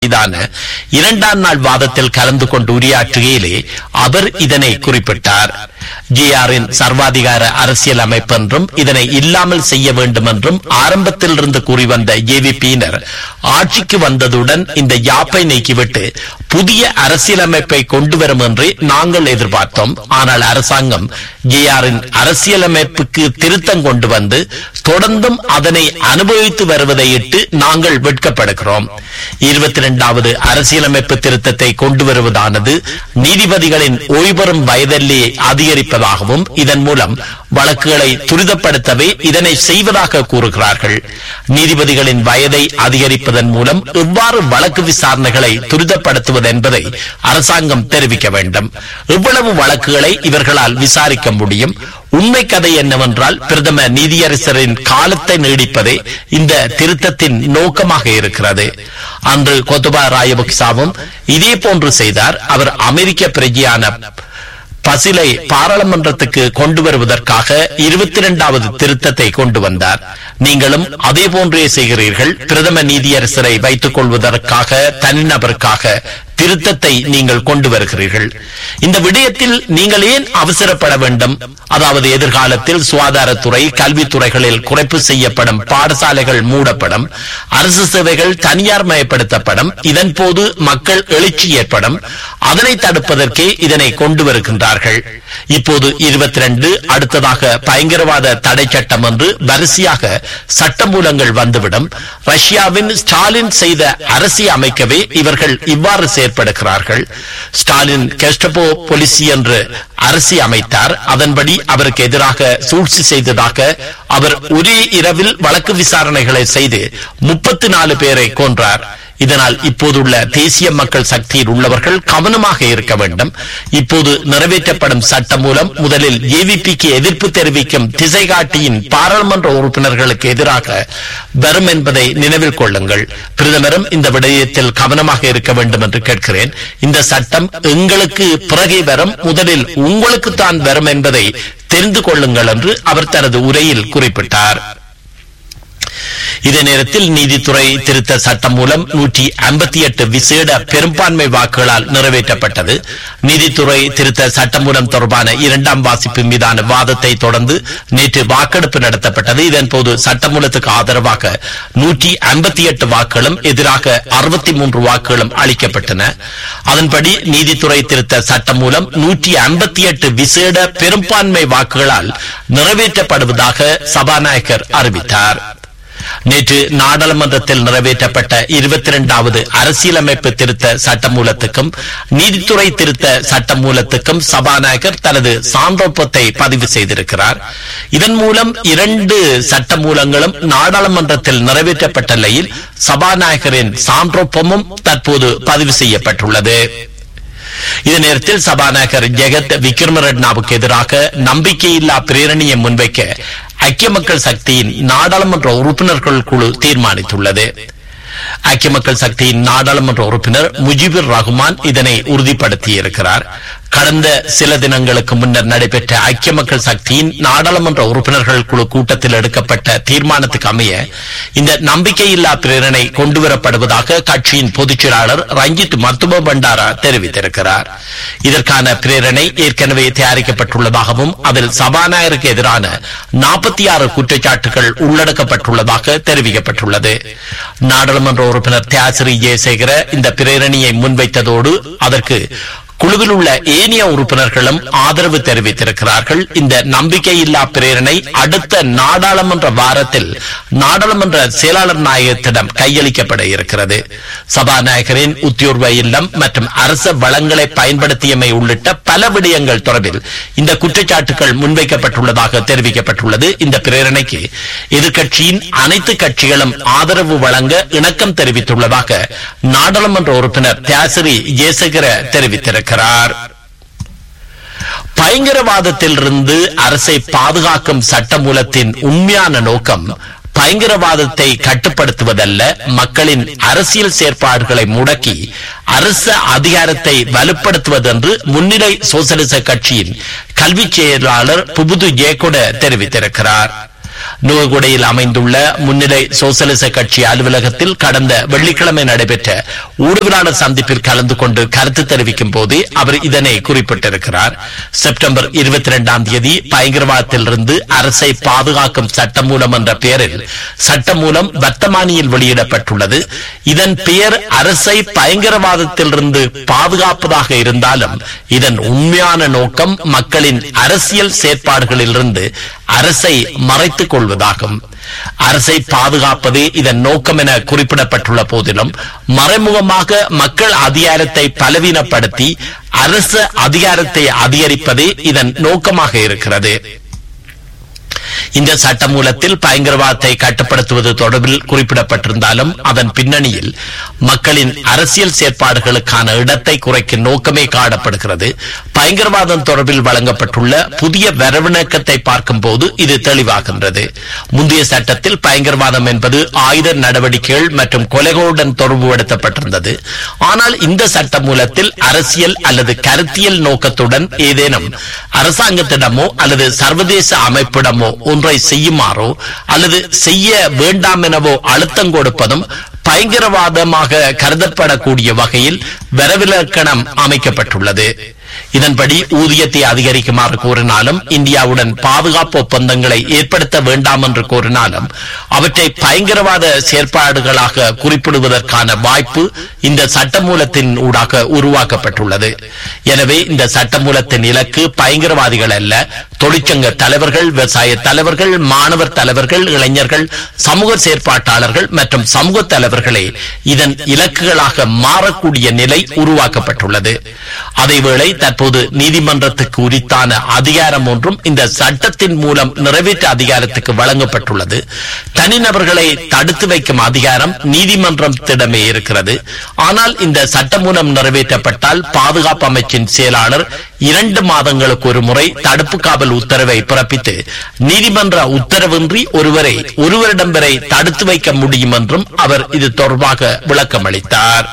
மீதான இரண்டாம் நாள் வாதத்தில் கலந்து கொண்டு உரையாற்றுகையிலே அவர் இதனை குறிப்பிட்டார் ஜிஆரின் சர்வாதிகார அரசியல் அமைப்பு என்றும் இதனை இல்லாமல் செய்ய வேண்டும் என்றும் ஆரம்பத்தில் இருந்து கூறி வந்த ஏவிபியினர் ஆட்சிக்கு வந்ததுடன் இந்த யாப்பை நீக்கிவிட்டு புதிய அரசியலமைப்பை கொண்டு வரும் என்றே நாங்கள் எதிர்பார்த்தோம் ஆனால் அரசாங்கம் ஜிஆரின் அரசியலமைப்புக்கு திருத்தம் கொண்டு வந்து தொடர்ந்தும் அதனை அனுபவித்து வருவதை இட்டு நாங்கள் வெட்கப்படுகிறோம் இருபத்தி இரண்டாவது அரசியலமைப்பு திருத்தத்தை கொண்டு வருவதானது நீதிபதிகளின் ஓய்வெறும் வயதெல்லையை அதிகரிப்பதாகவும் இதன் மூலம் வழக்குகளை துரிதப்படுத்தவே இதனை செய்வதாக கூறுகிறார்கள் நீதிபதிகளின் வயதை அதிகரிப்பதன் மூலம் எவ்வாறு வழக்கு விசாரணைகளை துரிதப்படுத்துவது என்பதை அரசாங்கம் தெரிவிக்க வேண்டும் எவ்வளவு வழக்குகளை இவர்களால் விசாரிக்க முடியும் உண்மை கதை என்னவென்றால் பிரதம நீதியரசரின் காலத்தை நீடிப்பதே இந்த திருத்தத்தின் நோக்கமாக இருக்கிறது அன்று கொத்துபா ராயபக்சாவும் இதே போன்று செய்தார் அவர் அமெரிக்க பிரஜையான பசிலை பாராளுமன்றத்துக்கு கொண்டு வருவதற்காக இருபத்தி இரண்டாவது திருத்தத்தை கொண்டு வந்தார் நீங்களும் அதே போன்றே செய்கிறீர்கள் பிரதம நீதியரசரை வைத்துக் கொள்வதற்காக தனிநபருக்காக திருத்தத்தை நீங்கள் கொண்டு வருகிறீர்கள் இந்த விடயத்தில் நீங்கள் ஏன் அவசரப்பட வேண்டும் அதாவது எதிர்காலத்தில் சுகாதாரத்துறை கல்வித்துறைகளில் குறைப்பு செய்யப்படும் பாடசாலைகள் மூடப்படும் அரசு சேவைகள் தனியார் மயப்படுத்தப்படும் இதன் போது மக்கள் எழுச்சி ஏற்படும் அதனை தடுப்பதற்கே இதனை கொண்டு வருகின்றார்கள் இப்போது இருபத்தி ரெண்டு அடுத்ததாக பயங்கரவாத தடை சட்டம் என்று வரிசையாக சட்டமூலங்கள் வந்துவிடும் ரஷ்யாவின் ஸ்டாலின் செய்த அரசி அமைக்கவே இவர்கள் இவ்வாறு செயற்படுகிறார்கள் ஸ்டாலின் கெஸ்டபோ பொலிசி என்று அரசி அமைத்தார் அதன்படி அவருக்கு எதிராக சூழ்ச்சி செய்ததாக அவர் ஒரே இரவில் வழக்கு விசாரணைகளை செய்து முப்பத்தி நாலு பேரை கொன்றார் இதனால் இப்போதுள்ள தேசிய மக்கள் சக்தியில் உள்ளவர்கள் கவனமாக இருக்க வேண்டும் இப்போது நிறைவேற்றப்படும் சட்டம் மூலம் முதலில் ஏவிபிக்கு எதிர்ப்பு தெரிவிக்கும் திசை காட்டியின் பாராளுமன்ற உறுப்பினர்களுக்கு எதிராக வரும் என்பதை நினைவில் கொள்ளுங்கள் பிரதமரும் இந்த விடயத்தில் கவனமாக இருக்க வேண்டும் என்று கேட்கிறேன் இந்த சட்டம் எங்களுக்கு பிறகே வரும் முதலில் உங்களுக்கு தான் வரும் என்பதை தெரிந்து கொள்ளுங்கள் என்று அவர் தனது உரையில் குறிப்பிட்டார் இதே நேரத்தில் நீதித்துறை திருத்த சட்டம் மூலம் நூற்றி ஐம்பத்தி எட்டு விசேட பெரும்பான்மை வாக்குகளால் நிறைவேற்றப்பட்டது நீதித்துறை திருத்த சட்டம் மூலம் தொடர்பான இரண்டாம் வாசிப்பு மீதான வாதத்தை தொடர்ந்து நேற்று வாக்கெடுப்பு நடத்தப்பட்டது இதன்போது சட்டமூலத்துக்கு ஆதரவாக நூற்றி ஐம்பத்தி எட்டு வாக்குகளும் எதிராக அறுபத்தி மூன்று வாக்குகளும் அளிக்கப்பட்டன அதன்படி நீதித்துறை திருத்த சட்டம் மூலம் நூற்றி ஐம்பத்தி எட்டு விசேட பெரும்பான்மை வாக்குகளால் நிறைவேற்றப்படுவதாக சபாநாயகர் அறிவித்தார் நேற்று நாடாளுமன்றத்தில் நிறைவேற்றப்பட்ட இருபத்தி இரண்டாவது அரசியலமைப்பு திருத்த சட்டமூலத்துக்கும் நீதித்துறை திருத்த சட்டமூலத்துக்கும் சபாநாயகர் தனது சான்றொப்பத்தை பதிவு செய்திருக்கிறார் இதன் மூலம் இரண்டு சட்டமூலங்களும் நாடாளுமன்றத்தில் நிறைவேற்றப்பட்ட நிலையில் சபாநாயகரின் சான்றொப்பமும் தற்போது பதிவு செய்யப்பட்டுள்ளது இதே நேரத்தில் சபாநாயகர் ஜெகத் விக்ரமரெட்னாவுக்கு எதிராக நம்பிக்கையில்லா பிரேரணியை முன்வைக்க ஐக்கிய மக்கள் சக்தியின் நாடாளுமன்ற உறுப்பினர்கள் குழு தீர்மானித்துள்ளது ஐக்கிய மக்கள் சக்தியின் நாடாளுமன்ற உறுப்பினர் முஜிபுர் ரஹ்மான் இதனை உறுதிப்படுத்தியிருக்கிறார் கடந்த சில தினங்களுக்கு முன்னர் நடைபெற்ற ஐக்கிய மக்கள் சக்தியின் நாடாளுமன்ற உறுப்பினர்கள் குழு கூட்டத்தில் எடுக்கப்பட்ட தீர்மானத்துக்கு அமைய இந்த நம்பிக்கையில்லா பிரேரணை கொண்டுவரப்படுவதாக கட்சியின் பொதுச் செயலாளர் ரஞ்சித் மத்தும பண்டாரா தெரிவித்திருக்கிறார் இதற்கான பிரேரணை ஏற்கனவே தயாரிக்கப்பட்டுள்ளதாகவும் அதில் சபாநாயகருக்கு எதிரான நாற்பத்தி ஆறு குற்றச்சாட்டுகள் உள்ளடக்கப்பட்டுள்ளதாக தெரிவிக்கப்பட்டுள்ளது நாடாளுமன்ற உறுப்பினர் தியாசிரி ஜெயசேகர இந்த பிரேரணியை முன்வைத்ததோடு அதற்கு குழுவில் உள்ள ஏனைய உறுப்பினர்களும் ஆதரவு தெரிவித்திருக்கிறார்கள் இந்த நம்பிக்கையில்லா பிரேரணை அடுத்த நாடாளுமன்ற வாரத்தில் நாடாளுமன்ற செயலாளர் நாயகத்திடம் கையளிக்கப்பட இருக்கிறது சபாநாயகரின் உத்தியோர்வ இல்லம் மற்றும் அரச வளங்களை பயன்படுத்தியமை உள்ளிட்ட பல விடயங்கள் தொடர்பில் இந்த குற்றச்சாட்டுகள் முன்வைக்கப்பட்டுள்ளதாக தெரிவிக்கப்பட்டுள்ளது இந்த பிரேரணைக்கு எதிர்க்கட்சியின் அனைத்து கட்சிகளும் ஆதரவு வழங்க இணக்கம் தெரிவித்துள்ளதாக நாடாளுமன்ற உறுப்பினர் தியாசிரி ஜெயசேகர தெரிவித்திருக்கிறார் பயங்கரவாதத்திலிருந்து அரசை பாதுகாக்கும் சட்டமூலத்தின் உண்மையான நோக்கம் பயங்கரவாதத்தை கட்டுப்படுத்துவதல்ல மக்களின் அரசியல் செயற்பாடுகளை முடக்கி அரச அதிகாரத்தை வலுப்படுத்துவது என்று முன்னிலை சோசலிச கட்சியின் கல்வி செயலாளர் புபுது ஜேகொட தெரிவித்திருக்கிறார் நுவகுடையில் அமைந்துள்ள முன்னிலை சோசலிச கட்சி அலுவலகத்தில் கடந்த வெள்ளிக்கிழமை நடைபெற்ற ஊடகவியலாளர் சந்திப்பில் கலந்து கொண்டு கருத்து தெரிவிக்கும் போது அவர் இதனை குறிப்பிட்டிருக்கிறார் செப்டம்பர் இருபத்தி இரண்டாம் தேதி பயங்கரவாதத்திலிருந்து அரசை பாதுகாக்கும் சட்டமூலம் என்ற பெயரில் சட்டமூலம் வர்த்தமானியில் வெளியிடப்பட்டுள்ளது இதன் பெயர் அரசை பயங்கரவாதத்திலிருந்து பாதுகாப்பதாக இருந்தாலும் இதன் உண்மையான நோக்கம் மக்களின் அரசியல் செயற்பாடுகளிலிருந்து அரசை மறைத்துக் கொள்வதாகும் அரசை பாதுகாப்பதே இதன் நோக்கம் என குறிப்பிடப்பட்டுள்ள போதிலும் மறைமுகமாக மக்கள் அதிகாரத்தை பலவீனப்படுத்தி அரசு அதிகாரத்தை அதிகரிப்பதே இதன் நோக்கமாக இருக்கிறது இந்த சட்டமூலத்தில் பயங்கரவாதத்தை கட்டுப்படுத்துவது தொடர்பில் குறிப்பிடப்பட்டிருந்தாலும் அதன் பின்னணியில் மக்களின் அரசியல் செயற்பாடுகளுக்கான இடத்தை குறைக்கும் நோக்கமே காணப்படுகிறது பயங்கரவாதம் தொடர்பில் வழங்கப்பட்டுள்ள புதிய வரவிணக்கத்தை பார்க்கும் போது இது தெளிவாகின்றது முந்தைய சட்டத்தில் பயங்கரவாதம் என்பது ஆயுத நடவடிக்கைகள் மற்றும் கொலைகளுடன் தொடர்புபடுத்தப்பட்டிருந்தது ஆனால் இந்த சட்ட மூலத்தில் அரசியல் அல்லது கருத்தியல் நோக்கத்துடன் ஏதேனும் அரசாங்கத்திடமோ அல்லது சர்வதேச அமைப்பிடமோ ஒன்றை செய்யுமாறோ அல்லது செய்ய வேண்டாம் எனவோ அழுத்தம் கொடுப்பதும் பயங்கரவாதமாக கருதப்படக்கூடிய வகையில் வரவிலக்கணம் அமைக்கப்பட்டுள்ளது இதன்படி ஊதியத்தை அதிகரிக்குமாறு கூறினாலும் இந்தியாவுடன் பாதுகாப்பு ஒப்பந்தங்களை ஏற்படுத்த வேண்டாம் என்று கூறினாலும் அவற்றை பயங்கரவாத செயற்பாடுகளாக குறிப்பிடுவதற்கான வாய்ப்பு இந்த சட்டமூலத்தின் ஊடாக உருவாக்கப்பட்டுள்ளது எனவே இந்த சட்டமூலத்தின் இலக்கு பயங்கரவாதிகள் அல்ல தொழிற்சங்க தலைவர்கள் விவசாய தலைவர்கள் மாணவர் தலைவர்கள் இளைஞர்கள் சமூக செயற்பாட்டாளர்கள் மற்றும் சமூக தலைவர்களே இதன் இலக்குகளாக மாறக்கூடிய நிலை உருவாக்கப்பட்டுள்ளது அதேவேளை தற்போது நீதிமன்றத்துக்கு உரித்தான அதிகாரம் ஒன்றும் இந்த சட்டத்தின் மூலம் நிறைவேற்ற அதிகாரத்துக்கு வழங்கப்பட்டுள்ளது தனிநபர்களை தடுத்து வைக்கும் அதிகாரம் நீதிமன்றத்திடமே இருக்கிறது ஆனால் இந்த சட்டம் மூலம் நிறைவேற்றப்பட்டால் பாதுகாப்பு அமைச்சின் செயலாளர் இரண்டு மாதங்களுக்கு ஒரு முறை தடுப்பு காவல் உத்தரவை பிறப்பித்து நீதிமன்ற உத்தரவின்றி ஒருவரை ஒருவரிடம் வரை தடுத்து வைக்க முடியும் என்றும் அவர் இது தொடர்பாக விளக்கமளித்தார்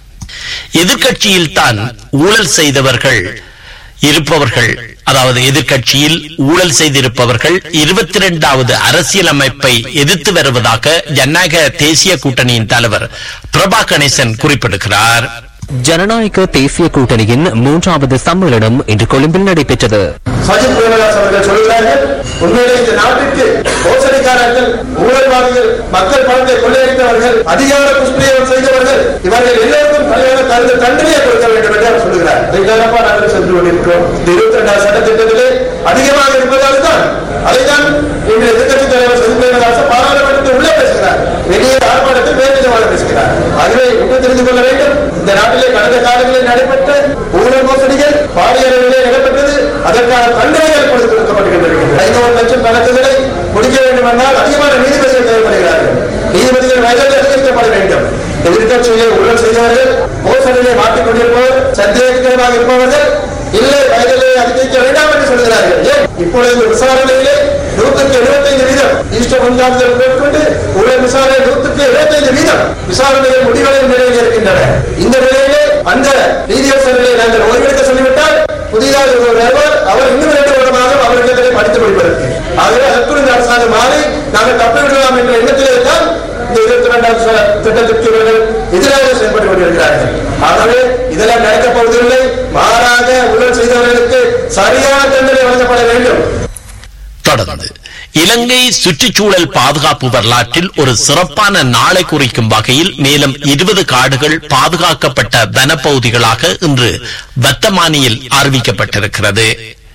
எதிர்கட்சியில் தான் ஊழல் செய்தவர்கள் இருப்பவர்கள் அதாவது எதிர்கட்சியில் ஊழல் செய்திருப்பவர்கள் இருபத்தி இரண்டாவது அரசியலமைப்பை எதிர்த்து வருவதாக ஜனநாயக தேசிய கூட்டணியின் தலைவர் பிரபா கணேசன் குறிப்பிடுகிறார் ஜனநாயக தேசிய கூட்டணியின் மூன்றாவது சம்மேளனம் இன்று கொழும்பில் நடைபெற்றது சஜித் பிரேமதாஸ் அவர்கள் சொல்கிறார்கள் உண்மையிலே இந்த நாட்டிற்கு மோசடிக்காரர்கள் ஊழல்வாதிகள் மக்கள் பணத்தை கொள்ளையடித்தவர்கள் அதிகார துஷ்பிரயோகம் செய்தவர்கள் இவர்கள் எல்லோருக்கும் கல்யாண தகுந்த தண்டனையை கொடுக்க வேண்டும் என்று அவர் சொல்கிறார் இதைதானப்பா நாங்கள் சென்று கொண்டிருக்கிறோம் இந்த இருபத்தி ரெண்டாம் சட்டத்திட்டத்திலே அதிகமாக இருப்பதால் தான் அதைதான் இன்று எதிர்கட்சி தலைவர் சஜித் பிரேமதாஸ் பாராளுமன்றத்தில் உள்ளே பேசுகிறார் வெளியே ஆர்ப்பாட்டத்தில் வேறு விதமாக பேசுகிறார் ஆகவே என்ன தெரிந்து கொள்ள வேண்டும் இந்த நாட்டிலே கடந்த காலங்களில் நடைபெற்ற ஊழல் மோசடிகள் பாரிய அளவிலே நடைபெற்றது அதற்கான தண்டனைகள் கொடுத்து கொடுக்கப்பட்டுகின்றன ஐநூறு லட்சம் கணக்குகளை முடிக்க வேண்டும் என்றால் அதிகமான நீதிபதிகள் தேவைப்படுகிறார்கள் நீதிபதிகள் வயதில் அதிகரிக்கப்பட வேண்டும் எதிர்கட்சியிலே ஊழல் செய்தவர்கள் மோசடியிலே மாட்டிக் கொண்டிருப்பவர் சந்தேககரமாக இருப்பவர்கள் இல்லை வயதிலே அதிகரிக்க வேண்டாம் என்று சொல்கிறார்கள் ஏன் இப்பொழுது விசாரணையிலே நூற்றுக்கு எழுபத்தைந்து வீதம் ஈஸ்ட முன்ஜாமிதல் மேற்கொண்டு ஊழல் விசாரணை நூற்றுக்கு எழுபத்தைந்து வீதம் விசாரணைகள் முடிவடையும் நிலையில் இருக்கின்றன இந்த நிலையிலே அந்த நீதியரசர்களை நாங்கள் ஓய்வெடுக்க சொல்லிவிட்டால் புதிதாக ஒரு வருவார் அவர் இன்னும் இரண்டு வருடமாக அவர்களை படித்து முடிப்பதற்கு ஆகவே அதற்குள் இந்த அரசாங்கம் மாறி நாங்கள் தப்பிவிடலாம் என்ற எண்ணத்திலே தான் இந்த இருபத்தி இரண்டாம் ச- திட்டத்திற்கு இவர்கள் எதிராக செயல்பட்டு கொண்டிருக்கிறார்கள் ஆகவே இதெல்லாம் நடக்கப் போவதில்லை மாறாக ஊழல் செய்தவர்களுக்கு சரியான தண்டனை வழங்கப்பட வேண்டும் தொடர்ந்து இலங்கை சுற்றுச்சூழல் பாதுகாப்பு வரலாற்றில் ஒரு சிறப்பான நாளை குறிக்கும் வகையில் மேலும் இருபது காடுகள் பாதுகாக்கப்பட்ட வனப்பகுதிகளாக இன்று வத்தமானியில் அறிவிக்கப்பட்டிருக்கிறது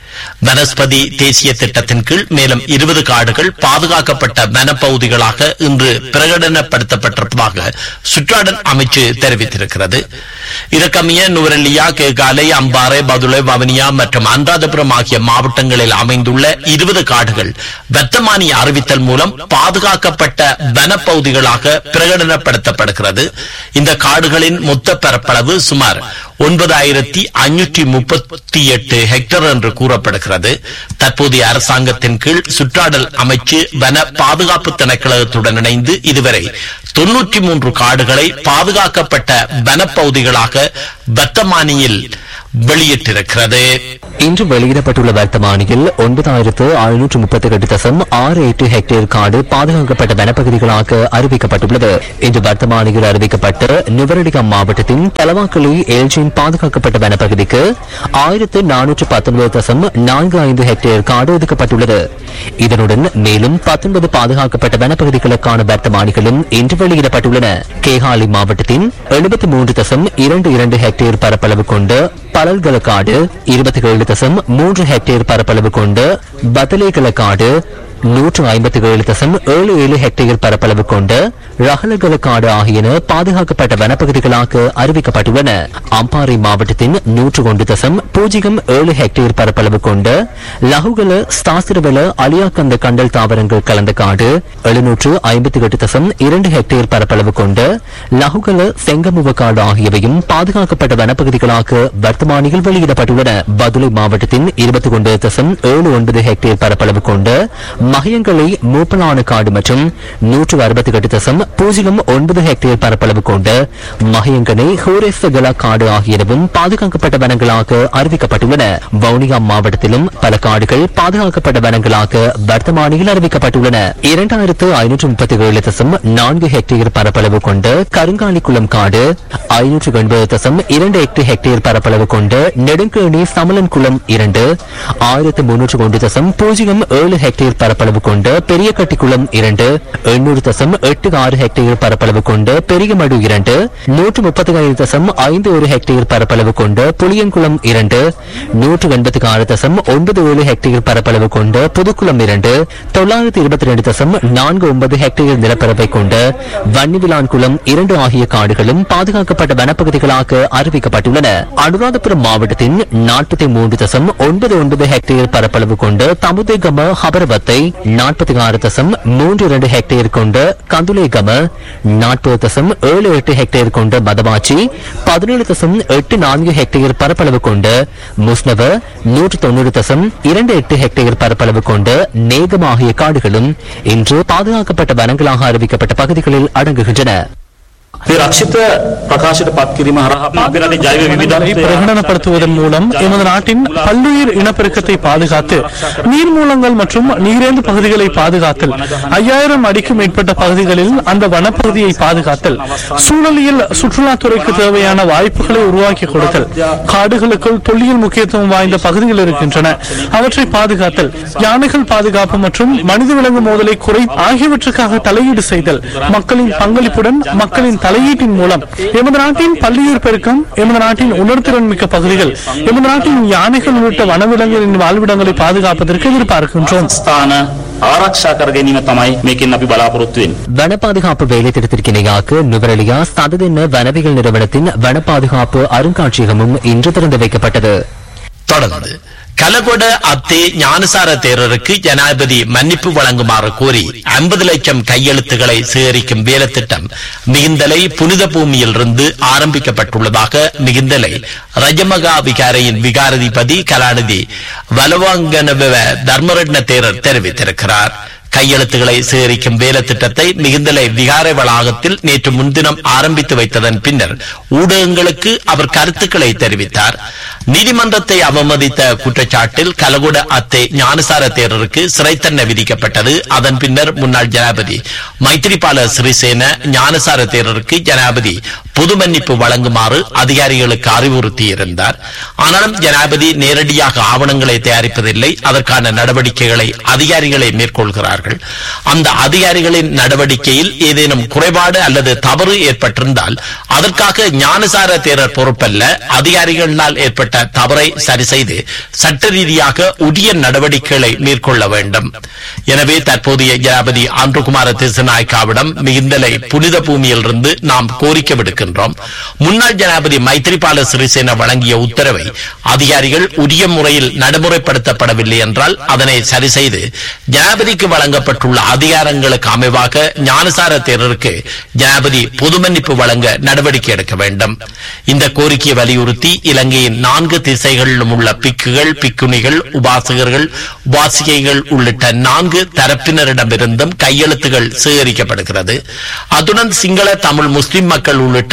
வனஸ்பதி தேசிய திட்டத்தின் கீழ் மேலும் இருபது காடுகள் பாதுகாக்கப்பட்ட வனப்பகுதிகளாக இன்று பிரகடனப்படுத்தப்பட்டிருப்பதாக சுற்றாடல் அமைச்சு தெரிவித்திருக்கிறது இதற்கமைய நுவரெலியா கேகாலை அம்பாறை பதுளை வவனியா மற்றும் அனுராதபுரம் ஆகிய மாவட்டங்களில் அமைந்துள்ள இருபது காடுகள் வர்த்தமானி அறிவித்தல் மூலம் பாதுகாக்கப்பட்ட வனப்பகுதிகளாக பிரகடனப்படுத்தப்படுகிறது இந்த காடுகளின் மொத்த பரப்பளவு சுமார் ஒன்பதாயிரத்தி ஐநூற்றி முப்பத்தி எட்டு ஹெக்டர் என்று கூறப்படுகிறது தற்போதைய அரசாங்கத்தின் கீழ் சுற்றாடல் அமைச்சு வன பாதுகாப்பு திணைக்களத்துடன் இணைந்து இதுவரை தொன்னூற்றி மூன்று காடுகளை பாதுகாக்கப்பட்ட வனப்பகுதிகளாக வர்த்தமானியில் வெளியிட்டிருக்கிறது இன்று வெளியிடப்பட்டுள்ள வர்த்தமானியில் ஒன்பதாயிரத்து ஐநூற்று முப்பத்தி எட்டு தசம் ஆறு எட்டு ஹெக்டேர் காடு பாதுகாக்கப்பட்ட வனப்பகுதிகளாக அறிவிக்கப்பட்டுள்ளது இன்று வர்த்தமானியில் அறிவிக்கப்பட்ட நுவரலிகம் மாவட்டத்தின் தலவாக்கலி ஏல்ஜின் பாதுகாக்கப்பட்ட வனப்பகுதிக்கு ஆயிரத்து நானூற்று பத்தொன்பது தசம் நான்கு ஐந்து ஹெக்டேர் காடு ஒதுக்கப்பட்டுள்ளது இதனுடன் மேலும் பத்தொன்பது பாதுகாக்கப்பட்ட வனப்பகுதிகளுக்கான வர்த்தமானிகளும் இன்று வெளியிடப்பட்டுள்ளன கேகாலி மாவட்டத்தின் எழுபத்தி மூன்று தசம் இரண்டு இரண்டு ஹெக்டேர் பரப்பளவு கொண்ட பலல்கல காடு இருபத்தி ஏழு தசம் மூன்று ஹெக்டேர் பரப்பளவு கொண்ட பதலேகல காடு நூற்று ஐம்பத்தி ஏழு தசம் ஏழு ஏழு ஹெக்டேர் பரப்பளவு கொண்ட ரகலகல காடு ஆகியன பாதுகாக்கப்பட்ட வனப்பகுதிகளாக அறிவிக்கப்பட்டுள்ளன அம்பாறை மாவட்டத்தின் நூற்று ஒன்று தசம் பூஜ்ஜியம் ஏழு ஹெக்டேர் பரப்பளவு கொண்ட லகுகல ஸ்தாசிரவல அலியாக்கந்த கண்டல் தாவரங்கள் கலந்த காடு எழுநூற்று ஐம்பத்தி எட்டு தசம் இரண்டு ஹெக்டேர் பரப்பளவு கொண்ட லகுகல செங்கமுவ காடு ஆகியவையும் பாதுகாக்கப்பட்ட வனப்பகுதிகளாக வர்த்தமானியில் வெளியிடப்பட்டுள்ளன பதுளை மாவட்டத்தின் இருபத்தி ஒன்பது தசம் ஏழு ஒன்பது ஹெக்டேர் பரப்பளவு கொண்ட மகியங்களை மூப்பலான காடு மற்றும் நூற்று அறுபத்தி எட்டு தசம் பூஜ்ஜியம் ஒன்பது ஹெக்டேர் பரப்பளவு கொண்ட மகியங்கனை ஹோரேசகலா காடு ஆகியனவும் பாதுகாக்கப்பட்ட வனங்களாக அறிவிக்கப்பட்டுள்ளன வவுனியா மாவட்டத்திலும் பல காடுகள் பாதுகாக்கப்பட்ட வனங்களாக வர்த்தமானியில் அறிவிக்கப்பட்டுள்ளன இரண்டாயிரத்து ஐநூற்று முப்பத்தி ஏழு தசம் நான்கு ஹெக்டேர் பரப்பளவு கொண்ட கருங்காலிக்குளம் காடு ஐநூற்று எண்பது தசம் இரண்டு எட்டு ஹெக்டேர் பரப்பளவு கொண்ட நெடுங்கேணி சமலன் குளம் இரண்டு ஆயிரத்து முன்னூற்று ஒன்று தசம் பூஜ்ஜியம் ஏழு ஹெக்டேர் பரப்பளவு கொண்ட பெரிய கட்டிக்குளம் இரண்டு எண்ணூறு தசம் எட்டு ஆறு ஹெக்டேர் பரப்பளவு கொண்ட பெரிய மடு இரண்டு நூற்று முப்பத்தி ஐந்து தசம் ஐந்து ஒரு ஹெக்டேர் பரப்பளவு கொண்ட புளியங்குளம் இரண்டு நூற்று எண்பத்தி ஆறு தசம் ஒன்பது ஏழு ஹெக்டேர் பரப்பளவு கொண்ட புதுக்குளம் இரண்டு தொள்ளாயிரத்தி இருபத்தி ரெண்டு தசம் நான்கு ஒன்பது ஹெக்டேர் நிலப்பரப்பை கொண்ட வன்னிவிலான் குளம் இரண்டு ஆகிய காடுகளும் பாதுகாக்கப்பட்ட வனப்பகுதிகளாக அறிவிக்கப்பட்டுள்ளன அனுராதபுரம் மாவட்டத்தின் நாற்பத்தி மூன்று தசம் ஒன்பது ஒன்பது ஹெக்டேர் பரப்பளவு கொண்ட தமுதேகம ஹபரவத்தை நாற்பத்தி ஆறு தசம் மூன்று இரண்டு ஹெக்டேர் கொண்ட கந்துலேகம நாற்பது தசம் ஏழு எட்டு ஹெக்டேர் கொண்ட மதவாச்சி பதினேழு தசம் எட்டு நான்கு ஹெக்டேர் பரப்பளவு கொண்ட முஸ்னவ நூற்று தொண்ணூறு தசம் இரண்டு எட்டு ஹெக்டேர் பரப்பளவு கொண்ட நேகம் ஆகிய காடுகளும் இன்று பாதுகாக்கப்பட்ட வனங்களாக அறிவிக்கப்பட்ட பகுதிகளில் அடங்குகின்றன මේ රක්ෂිත ප්‍රකාශයට පත් කිරීම හරහා අපේ රටේ ජෛව வனங்களை විවිධත්වය பிரகடனப்படுத்துவதன் மூலம் எமது நாட்டின் பல்லுயிர் இனப்பெருக்கத்தை பாதுகாத்து நீர் மூலங்கள் மற்றும் நீரேந்து பகுதிகளை பாதுகாத்தல் ஐயாயிரம் அடிக்கும் மேற்பட்ட பகுதிகளில் அந்த வனப்பகுதியை பாதுகாத்தல் சூழலியல் சுற்றுலாத்துறைக்கு தேவையான வாய்ப்புகளை உருவாக்கி கொடுத்தல் காடுகளுக்குள் தொல்லியல் முக்கியத்துவம் வாய்ந்த பகுதிகள் இருக்கின்றன அவற்றை பாதுகாத்தல் யானைகள் பாதுகாப்பு மற்றும் மனித விலங்கு மோதலை குறை ஆகியவற்றுக்காக தலையீடு செய்தல் மக்களின் பங்களிப்புடன் மக்களின் தலையீட்டின் மூலம் எமது நாட்டின் பல்லுயிர் பெருக்கம் எமது நாட்டின் உணர்திறன் மிக்க பகுதிகள் எமது நாட்டின் யானைகள் உள்ளிட்ட வனவிலங்குகளின் வாழ்விடங்களை பாதுகாப்பதற்கு எதிர்பார்க்கின்றோம் ස්ථාන ආරක්ෂා කර ගැනීම තමයි මේකෙන් අපි බලාපොරොත්තු වෙන්නේ. வன பாதுகாப்பு வேலை திட்டத்திற்கு இணையாக நுவரெலியா சததின வனவியல் நிறுவனத்தின் வன பாதுகாப்பு அருங்காட்சியகமும் இன்று திறந்து வைக்கப்பட்டது தொடர்ந்து கலகொட அத்தே ஞானசார தேரருக்கு ஜனாதிபதி மன்னிப்பு வழங்குமாறு கோரி ஐம்பது லட்சம் கையெழுத்துக்களை சேகரிக்கும் வேலைத்திட்டம் மிகுந்தலை புனித பூமியிலிருந்து ஆரம்பிக்கப்பட்டுள்ளதாக மிகுந்தலை ரஜமகா விகாரையின் விகாரதிபதி கலாநிதி வலவாங்கனவ தர்மரட்ன தேரர் தெரிவித்திருக்கிறார் கையெழுத்துக்களை சேகரிக்கும் வேலை திட்டத்தை மிகுந்தலை விகாரை வளாகத்தில் நேற்று முன்தினம் ஆரம்பித்து வைத்ததன் பின்னர் ஊடகங்களுக்கு அவர் கருத்துக்களை தெரிவித்தார் நீதிமன்றத்தை அவமதித்த குற்றச்சாட்டில் கலகுட அத்தை ஞானசார தேரருக்கு சிறை தண்டனை விதிக்கப்பட்டது அதன் பின்னர் முன்னாள் ஜனாபதி மைத்திரிபால சிறிசேன ஞானசார தேரருக்கு ஜனாபதி பொது மன்னிப்பு வழங்குமாறு அதிகாரிகளுக்கு அறிவுறுத்தியிருந்தார் ஆனாலும் ஜனாபதி நேரடியாக ஆவணங்களை தயாரிப்பதில்லை அதற்கான நடவடிக்கைகளை அதிகாரிகளே மேற்கொள்கிறார்கள் அந்த அதிகாரிகளின் நடவடிக்கையில் ஏதேனும் குறைபாடு அல்லது தவறு ஏற்பட்டிருந்தால் அதற்காக ஞானசார தேரர் பொறுப்பல்ல அதிகாரிகளால் ஏற்பட்ட தவறை சரி செய்து சட்ட ரீதியாக உரிய நடவடிக்கைகளை மேற்கொள்ள வேண்டும் எனவே தற்போதைய ஜனாபதி ஆண்டுகுமார திசுநாயக்காவிடம் மிகுந்தலை புனித பூமியிலிருந்து நாம் கோரிக்கை விடுக்கின்றோம் முன்னாள் ஜனாபதி மைத்திரிபால சிறிசேன வழங்கிய உத்தரவை அதிகாரிகள் உரிய முறையில் நடைமுறைப்படுத்தப்படவில்லை என்றால் அதனை சரி செய்து ஜனாபதிக்கு வழங்கப்பட்டுள்ள அதிகாரங்களுக்கு அமைவாக ஞானசார தேரருக்கு ஜனாபதி பொது மன்னிப்பு வழங்க நடவடிக்கை எடுக்க வேண்டும் இந்த கோரிக்கையை வலியுறுத்தி இலங்கையின் நான்கு திசைகளிலும் உள்ள பிக்குகள் பிக்குணிகள் உபாசகர்கள் உபாசிகைகள் உள்ளிட்ட நான்கு தரப்பினரிடமிருந்தும் கையெழுத்துகள் சேகரிக்கப்படுகிறது அத்துடன் சிங்கள தமிழ் முஸ்லிம் மக்கள் உள்ளிட்ட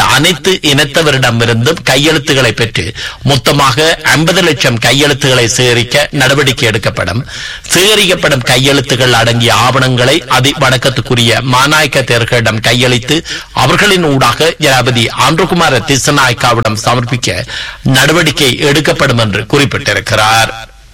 அனைத்து இனத்தவரிடமிருந்தும் கையெழுத்துக்களை பெற்று மொத்தமாக ஐம்பது லட்சம் கையெழுத்துக்களை சேகரிக்க நடவடிக்கை எடுக்கப்படும் சேகரிக்கப்படும் கையெழுத்துக்கள் அடங்கிய ஆவணங்களை அதி வணக்கத்துக்குரிய மாநாயக்க தேர்களிடம் கையளித்து அவர்களின் ஊடாக ஜனாபதி ஆண்டுகுமார திசநாயக்காவிடம் சமர்ப்பிக்க நடவடிக்கை எடுக்கப்படும் என்று குறிப்பிட்டிருக்கிறார்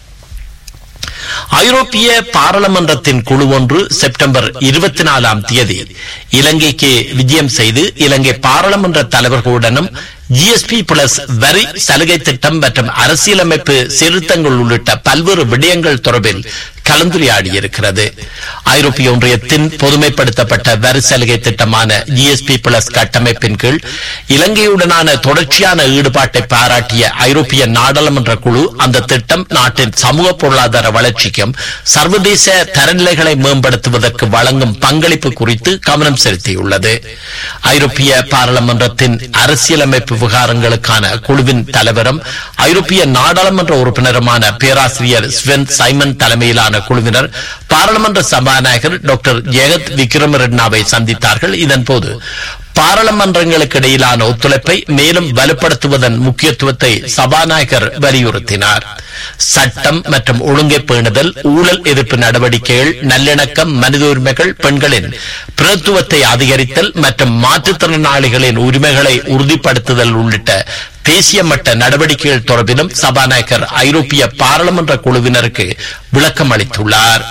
ஐரோப்பிய பாராளுமன்றத்தின் குழு ஒன்று செப்டம்பர் இருபத்தி நாலாம் தேதி இலங்கைக்கு விஜயம் செய்து இலங்கை பாராளுமன்ற தலைவர்களுடனும் ஜிஎஸ்பி பிளஸ் வரி சலுகை திட்டம் மற்றும் அரசியலமைப்பு சீர்திருத்தங்கள் உள்ளிட்ட பல்வேறு விடயங்கள் தொடர்பில் கலந்துரையாடியிருக்கிறது ஐரோப்பிய ஒன்றியத்தின் பொதுமைப்படுத்தப்பட்ட வரி சலுகை திட்டமான ஜிஎஸ்பி பிளஸ் கட்டமைப்பின் கீழ் இலங்கையுடனான தொடர்ச்சியான ஈடுபாட்டை பாராட்டிய ஐரோப்பிய நாடாளுமன்ற குழு அந்த திட்டம் நாட்டின் சமூக பொருளாதார வளர்ச்சிக்கும் சர்வதேச தரநிலைகளை மேம்படுத்துவதற்கு வழங்கும் பங்களிப்பு குறித்து கவனம் செலுத்தியுள்ளது ஐரோப்பிய பாராளுமன்றத்தின் அரசியலமைப்பு விவகாரங்களுக்கான குழுவின் தலைவரும் ஐரோப்பிய நாடாளுமன்ற உறுப்பினருமான பேராசிரியர் ஸ்வென் சைமன் தலைமையிலான குழுவினர் பாராளுமன்ற சபாநாயகர் டாக்டர் ஜெகத் விக்ரமரெட்னாவை சந்தித்தார்கள் இதன்போது பாராளுமன்றங்களுக்கு இடையிலான ஒத்துழைப்பை மேலும் வலுப்படுத்துவதன் முக்கியத்துவத்தை சபாநாயகர் வலியுறுத்தினார் சட்டம் மற்றும் ஒழுங்கை பேணுதல் ஊழல் எதிர்ப்பு நடவடிக்கைகள் நல்லிணக்கம் மனித உரிமைகள் பெண்களின் பிரத்துவத்தை அதிகரித்தல் மற்றும் மாற்றுத்திறனாளிகளின் உரிமைகளை உறுதிப்படுத்துதல் உள்ளிட்ட தேசிய மட்ட நடவடிக்கைகள் தொடர்பிலும் சபாநாயகர் ஐரோப்பிய பாராளுமன்ற குழுவினருக்கு விளக்கம் அளித்துள்ளார்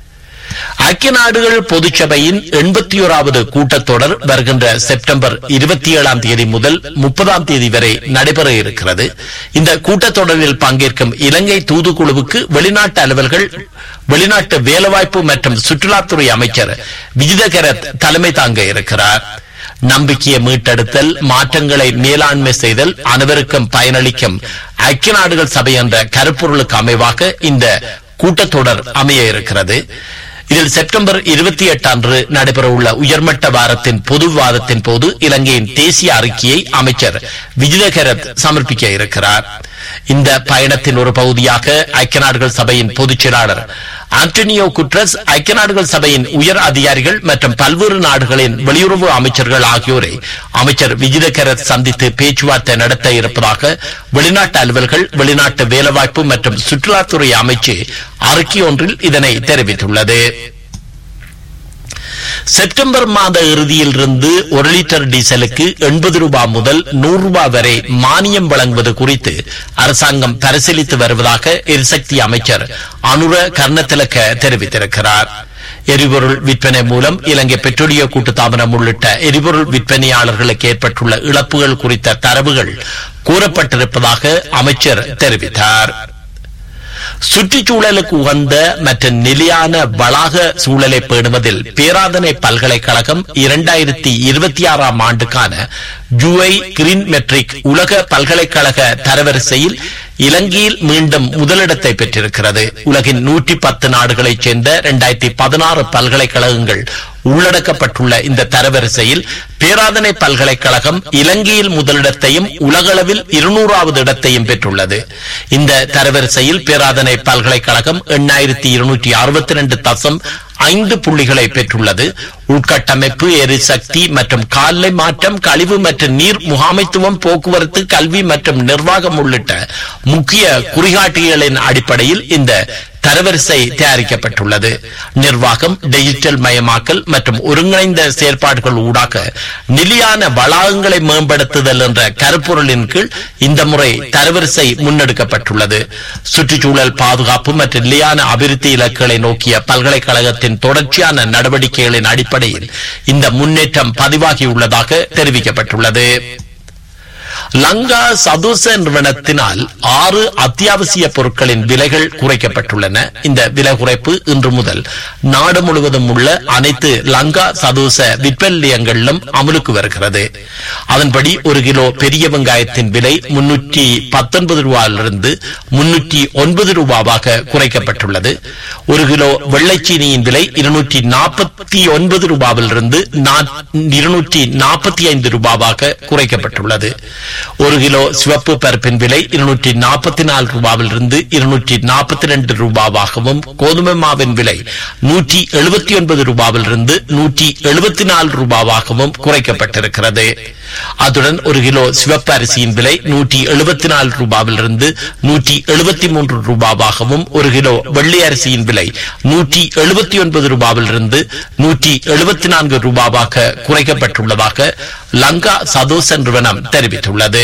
ஐக்கிய நாடுகள் பொதுச்சபையின் எண்பத்தி ஓராவது கூட்டத்தொடர் வருகின்ற செப்டம்பர் இருபத்தி ஏழாம் தேதி முதல் முப்பதாம் தேதி வரை நடைபெற இருக்கிறது இந்த கூட்டத்தொடரில் பங்கேற்கும் இலங்கை தூதுக்குழுவுக்கு வெளிநாட்டு அலுவல்கள் வெளிநாட்டு வேலைவாய்ப்பு மற்றும் சுற்றுலாத்துறை அமைச்சர் விஜிதகரத் தலைமை தாங்க இருக்கிறார் நம்பிக்கையை மீட்டெடுத்தல் மாற்றங்களை மேலாண்மை செய்தல் அனைவருக்கும் பயனளிக்கும் ஐக்கிய நாடுகள் சபை என்ற கருப்பொருளுக்கு அமைவாக இந்த கூட்டத்தொடர் அமைய இருக்கிறது இதில் செப்டம்பர் இருபத்தி எட்டு அன்று நடைபெறவுள்ள உயர்மட்ட வாரத்தின் பொது விவாதத்தின் போது இலங்கையின் தேசிய அறிக்கையை அமைச்சர் விஜிதகரத் சமர்ப்பிக்க இருக்கிறார் இந்த பயணத்தின் ஒரு பகுதியாக ஐக்கிய நாடுகள் சபையின் பொதுச் செயலாளர் ஆண்டனியோ குட்ரஸ் ஐக்கிய நாடுகள் சபையின் உயர் அதிகாரிகள் மற்றும் பல்வேறு நாடுகளின் வெளியுறவு அமைச்சர்கள் ஆகியோரை அமைச்சர் விஜிதகரத் சந்தித்து பேச்சுவார்த்தை நடத்த இருப்பதாக வெளிநாட்டு அலுவல்கள் வெளிநாட்டு வேலைவாய்ப்பு மற்றும் சுற்றுலாத்துறை அமைச்சு அறிக்கை ஒன்றில் இதனை தெரிவித்துள்ளது செப்டம்பர் மாத இறுதியில் இருந்து ஒரு லிட்டர் டீசலுக்கு எண்பது ரூபாய் முதல் நூறு ரூபாய் வரை மானியம் வழங்குவது குறித்து அரசாங்கம் பரிசீலித்து வருவதாக எரிசக்தி அமைச்சர் அனுர கர்ணத்திலக்க தெரிவித்திருக்கிறார் எரிபொருள் விற்பனை மூலம் இலங்கை பெட்ரோலிய கூட்டுத்தாபனம் உள்ளிட்ட எரிபொருள் விற்பனையாளர்களுக்கு ஏற்பட்டுள்ள இழப்புகள் குறித்த தரவுகள் கூறப்பட்டிருப்பதாக அமைச்சர் தெரிவித்தார் சுற்றுச்சூழலுக்கு உகந்த மற்றும் நிலையான வளாக சூழலை பேணுவதில் பேராதனை பல்கலைக்கழகம் இரண்டாயிரத்தி இருபத்தி ஆறாம் ஆண்டுக்கான ஜூஐ கிரீன் மெட்ரிக் உலக பல்கலைக்கழக தரவரிசையில் இலங்கையில் மீண்டும் முதலிடத்தை பெற்றிருக்கிறது உலகின் நூற்றி பத்து நாடுகளைச் சேர்ந்த இரண்டாயிரத்தி பதினாறு பல்கலைக்கழகங்கள் உள்ளடக்கப்பட்டுள்ள இந்த தரவரிசையில் பேராதனை பல்கலைக்கழகம் இலங்கையில் முதலிடத்தையும் உலகளவில் இருநூறாவது இடத்தையும் பெற்றுள்ளது இந்த தரவரிசையில் பேராதனை பல்கலைக்கழகம் எண்ணாயிரத்தி இருநூற்றி அறுபத்தி ரெண்டு தசம் ஐந்து புள்ளிகளை பெற்றுள்ளது உள்கட்டமைப்பு எரிசக்தி மற்றும் கால்நடை மாற்றம் கழிவு மற்றும் நீர் முகாமைத்துவம் போக்குவரத்து கல்வி மற்றும் நிர்வாகம் உள்ளிட்ட முக்கிய குறிகாட்டிகளின் அடிப்படையில் இந்த தரவரிசை தயாரிக்கப்பட்டுள்ளது நிர்வாகம் டிஜிட்டல் மயமாக்கல் மற்றும் ஒருங்கிணைந்த செயற்பாடுகள் ஊடாக நிலையான வளாகங்களை மேம்படுத்துதல் என்ற கருப்பொருளின் கீழ் இந்த முறை தரவரிசை முன்னெடுக்கப்பட்டுள்ளது சுற்றுச்சூழல் பாதுகாப்பு மற்றும் நிலையான அபிவிருத்தி இலக்குகளை நோக்கிய பல்கலைக்கழகத்தின் தொடர்ச்சியான நடவடிக்கைகளின் அடிப்படையில் இந்த முன்னேற்றம் பதிவாகியுள்ளதாக தெரிவிக்கப்பட்டுள்ளது லங்கா சதுச நிறுவனத்தினால் ஆறு அத்தியாவசிய பொருட்களின் விலைகள் குறைக்கப்பட்டுள்ளன இந்த விலை குறைப்பு இன்று முதல் நாடு முழுவதும் உள்ள அனைத்து லங்கா சதுச விற்பனை நிலையங்களிலும் அமலுக்கு வருகிறது அதன்படி ஒரு கிலோ பெரிய வெங்காயத்தின் விலை முன்னூற்றி பத்தொன்பது ரூபாயிலிருந்து முன்னூற்றி ஒன்பது ரூபாவாக குறைக்கப்பட்டுள்ளது ஒரு கிலோ வெள்ளைச்சீனியின் விலை இருநூற்றி நாற்பத்தி ஒன்பது ரூபாவிலிருந்து இருநூற்றி நாற்பத்தி ஐந்து ரூபாவாக குறைக்கப்பட்டுள்ளது ஒரு கிலோ சிவப்பு பருப்பின் விலை இருநூற்றி நாற்பத்தி நாலு ரூபாவிலிருந்து இருநூற்றி நாற்பத்தி ரெண்டு ரூபாவாகவும் கோதுமை மாவின் விலை நூற்றி எழுபத்தி ஒன்பது ரூபாவிலிருந்து நூற்றி எழுபத்தி நாலு ரூபாவாகவும் குறைக்கப்பட்டிருக்கிறது அத்துடன் ஒரு கிலோ சிவப்பு அரிசியின் விலை நூற்றி எழுபத்தி நாலு ரூபாவிலிருந்து நூற்றி எழுபத்தி மூன்று ரூபாவாகவும் ஒரு கிலோ வெள்ளை அரிசியின் விலை நூற்றி எழுபத்தி ஒன்பது ரூபாவிலிருந்து நூற்றி எழுபத்தி நான்கு ரூபாவாக குறைக்கப்பட்டுள்ளதாக லங்கா சதோச நிறுவனம் தெரிவித்துள்ளது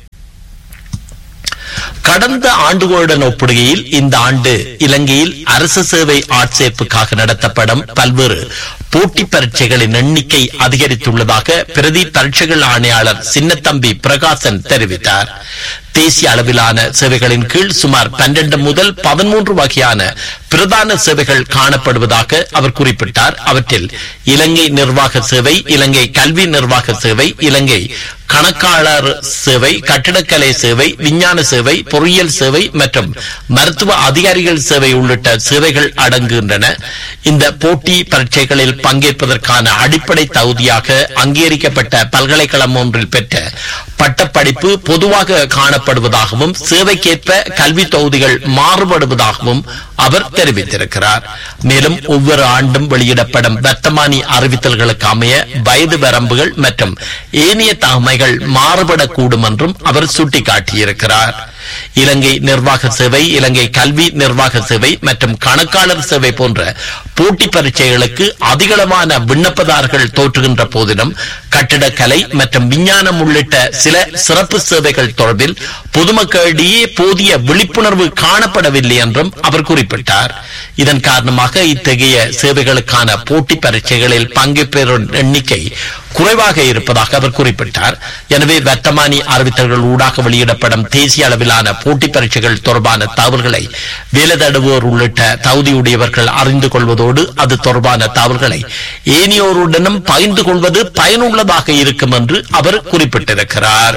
கடந்த ஆண்டுகளுடன் ஒப்பிடுகையில் இந்த ஆண்டு இலங்கையில் அரசு சேவை ஆட்சேர்ப்புக்காக நடத்தப்படும் பல்வேறு போட்டி பரீட்சைகளின் எண்ணிக்கை அதிகரித்துள்ளதாக பிரதி பரீட்சைகள் ஆணையாளர் சின்னத்தம்பி பிரகாசன் தெரிவித்தார் தேசிய அளவிலான சேவைகளின் கீழ் சுமார் பன்னிரண்டு முதல் பதிமூன்று வகையான பிரதான சேவைகள் காணப்படுவதாக அவர் குறிப்பிட்டார் அவற்றில் இலங்கை நிர்வாக சேவை இலங்கை கல்வி நிர்வாக சேவை இலங்கை கணக்காளர் சேவை கட்டிடக்கலை சேவை விஞ்ஞான சேவை பொறியியல் சேவை மற்றும் மருத்துவ அதிகாரிகள் சேவை உள்ளிட்ட சேவைகள் அடங்குகின்றன இந்த போட்டி பரீட்சைகளில் பங்கேற்பதற்கான அடிப்படை தகுதியாக அங்கீகரிக்கப்பட்ட பல்கலைக்கழகம் ஒன்றில் பெற்ற பட்டப்படிப்பு பொதுவாக காணப்படுவதாகவும் சேவைக்கேற்ப கல்வி தொகுதிகள் மாறுபடுவதாகவும் அவர் தெரிவித்திருக்கிறார் மேலும் ஒவ்வொரு ஆண்டும் வெளியிடப்படும் வர்த்தமானி அறிவித்தல்களுக்கு அமைய வயது வரம்புகள் மற்றும் ஏனைய தகமைகள் மாறுபடக்கூடும் என்றும் அவர் சுட்டிக்காட்டியிருக்கிறார் இலங்கை நிர்வாக சேவை இலங்கை கல்வி நிர்வாக சேவை மற்றும் கணக்காளர் சேவை போன்ற போட்டி பரீட்சைகளுக்கு அதிகளவான விண்ணப்பதாரர்கள் தோற்றுகின்ற போதிலும் கட்டிடக்கலை மற்றும் விஞ்ஞானம் உள்ளிட்ட சில சிறப்பு சேவைகள் தொடர்பில் பொதுமக்களிடையே போதிய விழிப்புணர்வு காணப்படவில்லை என்றும் அவர் குறிப்பிட்டார் இதன் காரணமாக இத்தகைய சேவைகளுக்கான போட்டி பரீட்சைகளில் பங்கேற்போரின் எண்ணிக்கை குறைவாக இருப்பதாக அவர் குறிப்பிட்டார் எனவே வர்த்தமானி அறிவித்தல்கள் ஊடாக வெளியிடப்படும் தேசிய அளவிலான போட்டி பரீட்சைகள் தொடர்பான தகவல்களை வேலை தடுவோர் உள்ளிட்ட தகுதியுடையவர்கள் அறிந்து கொள்வதோடு அது தொடர்பான தகவல்களை ஏனையோருடனும் பகிர்ந்து கொள்வது பயனுள்ளதாக இருக்கும் என்று அவர் குறிப்பிட்டிருக்கிறார்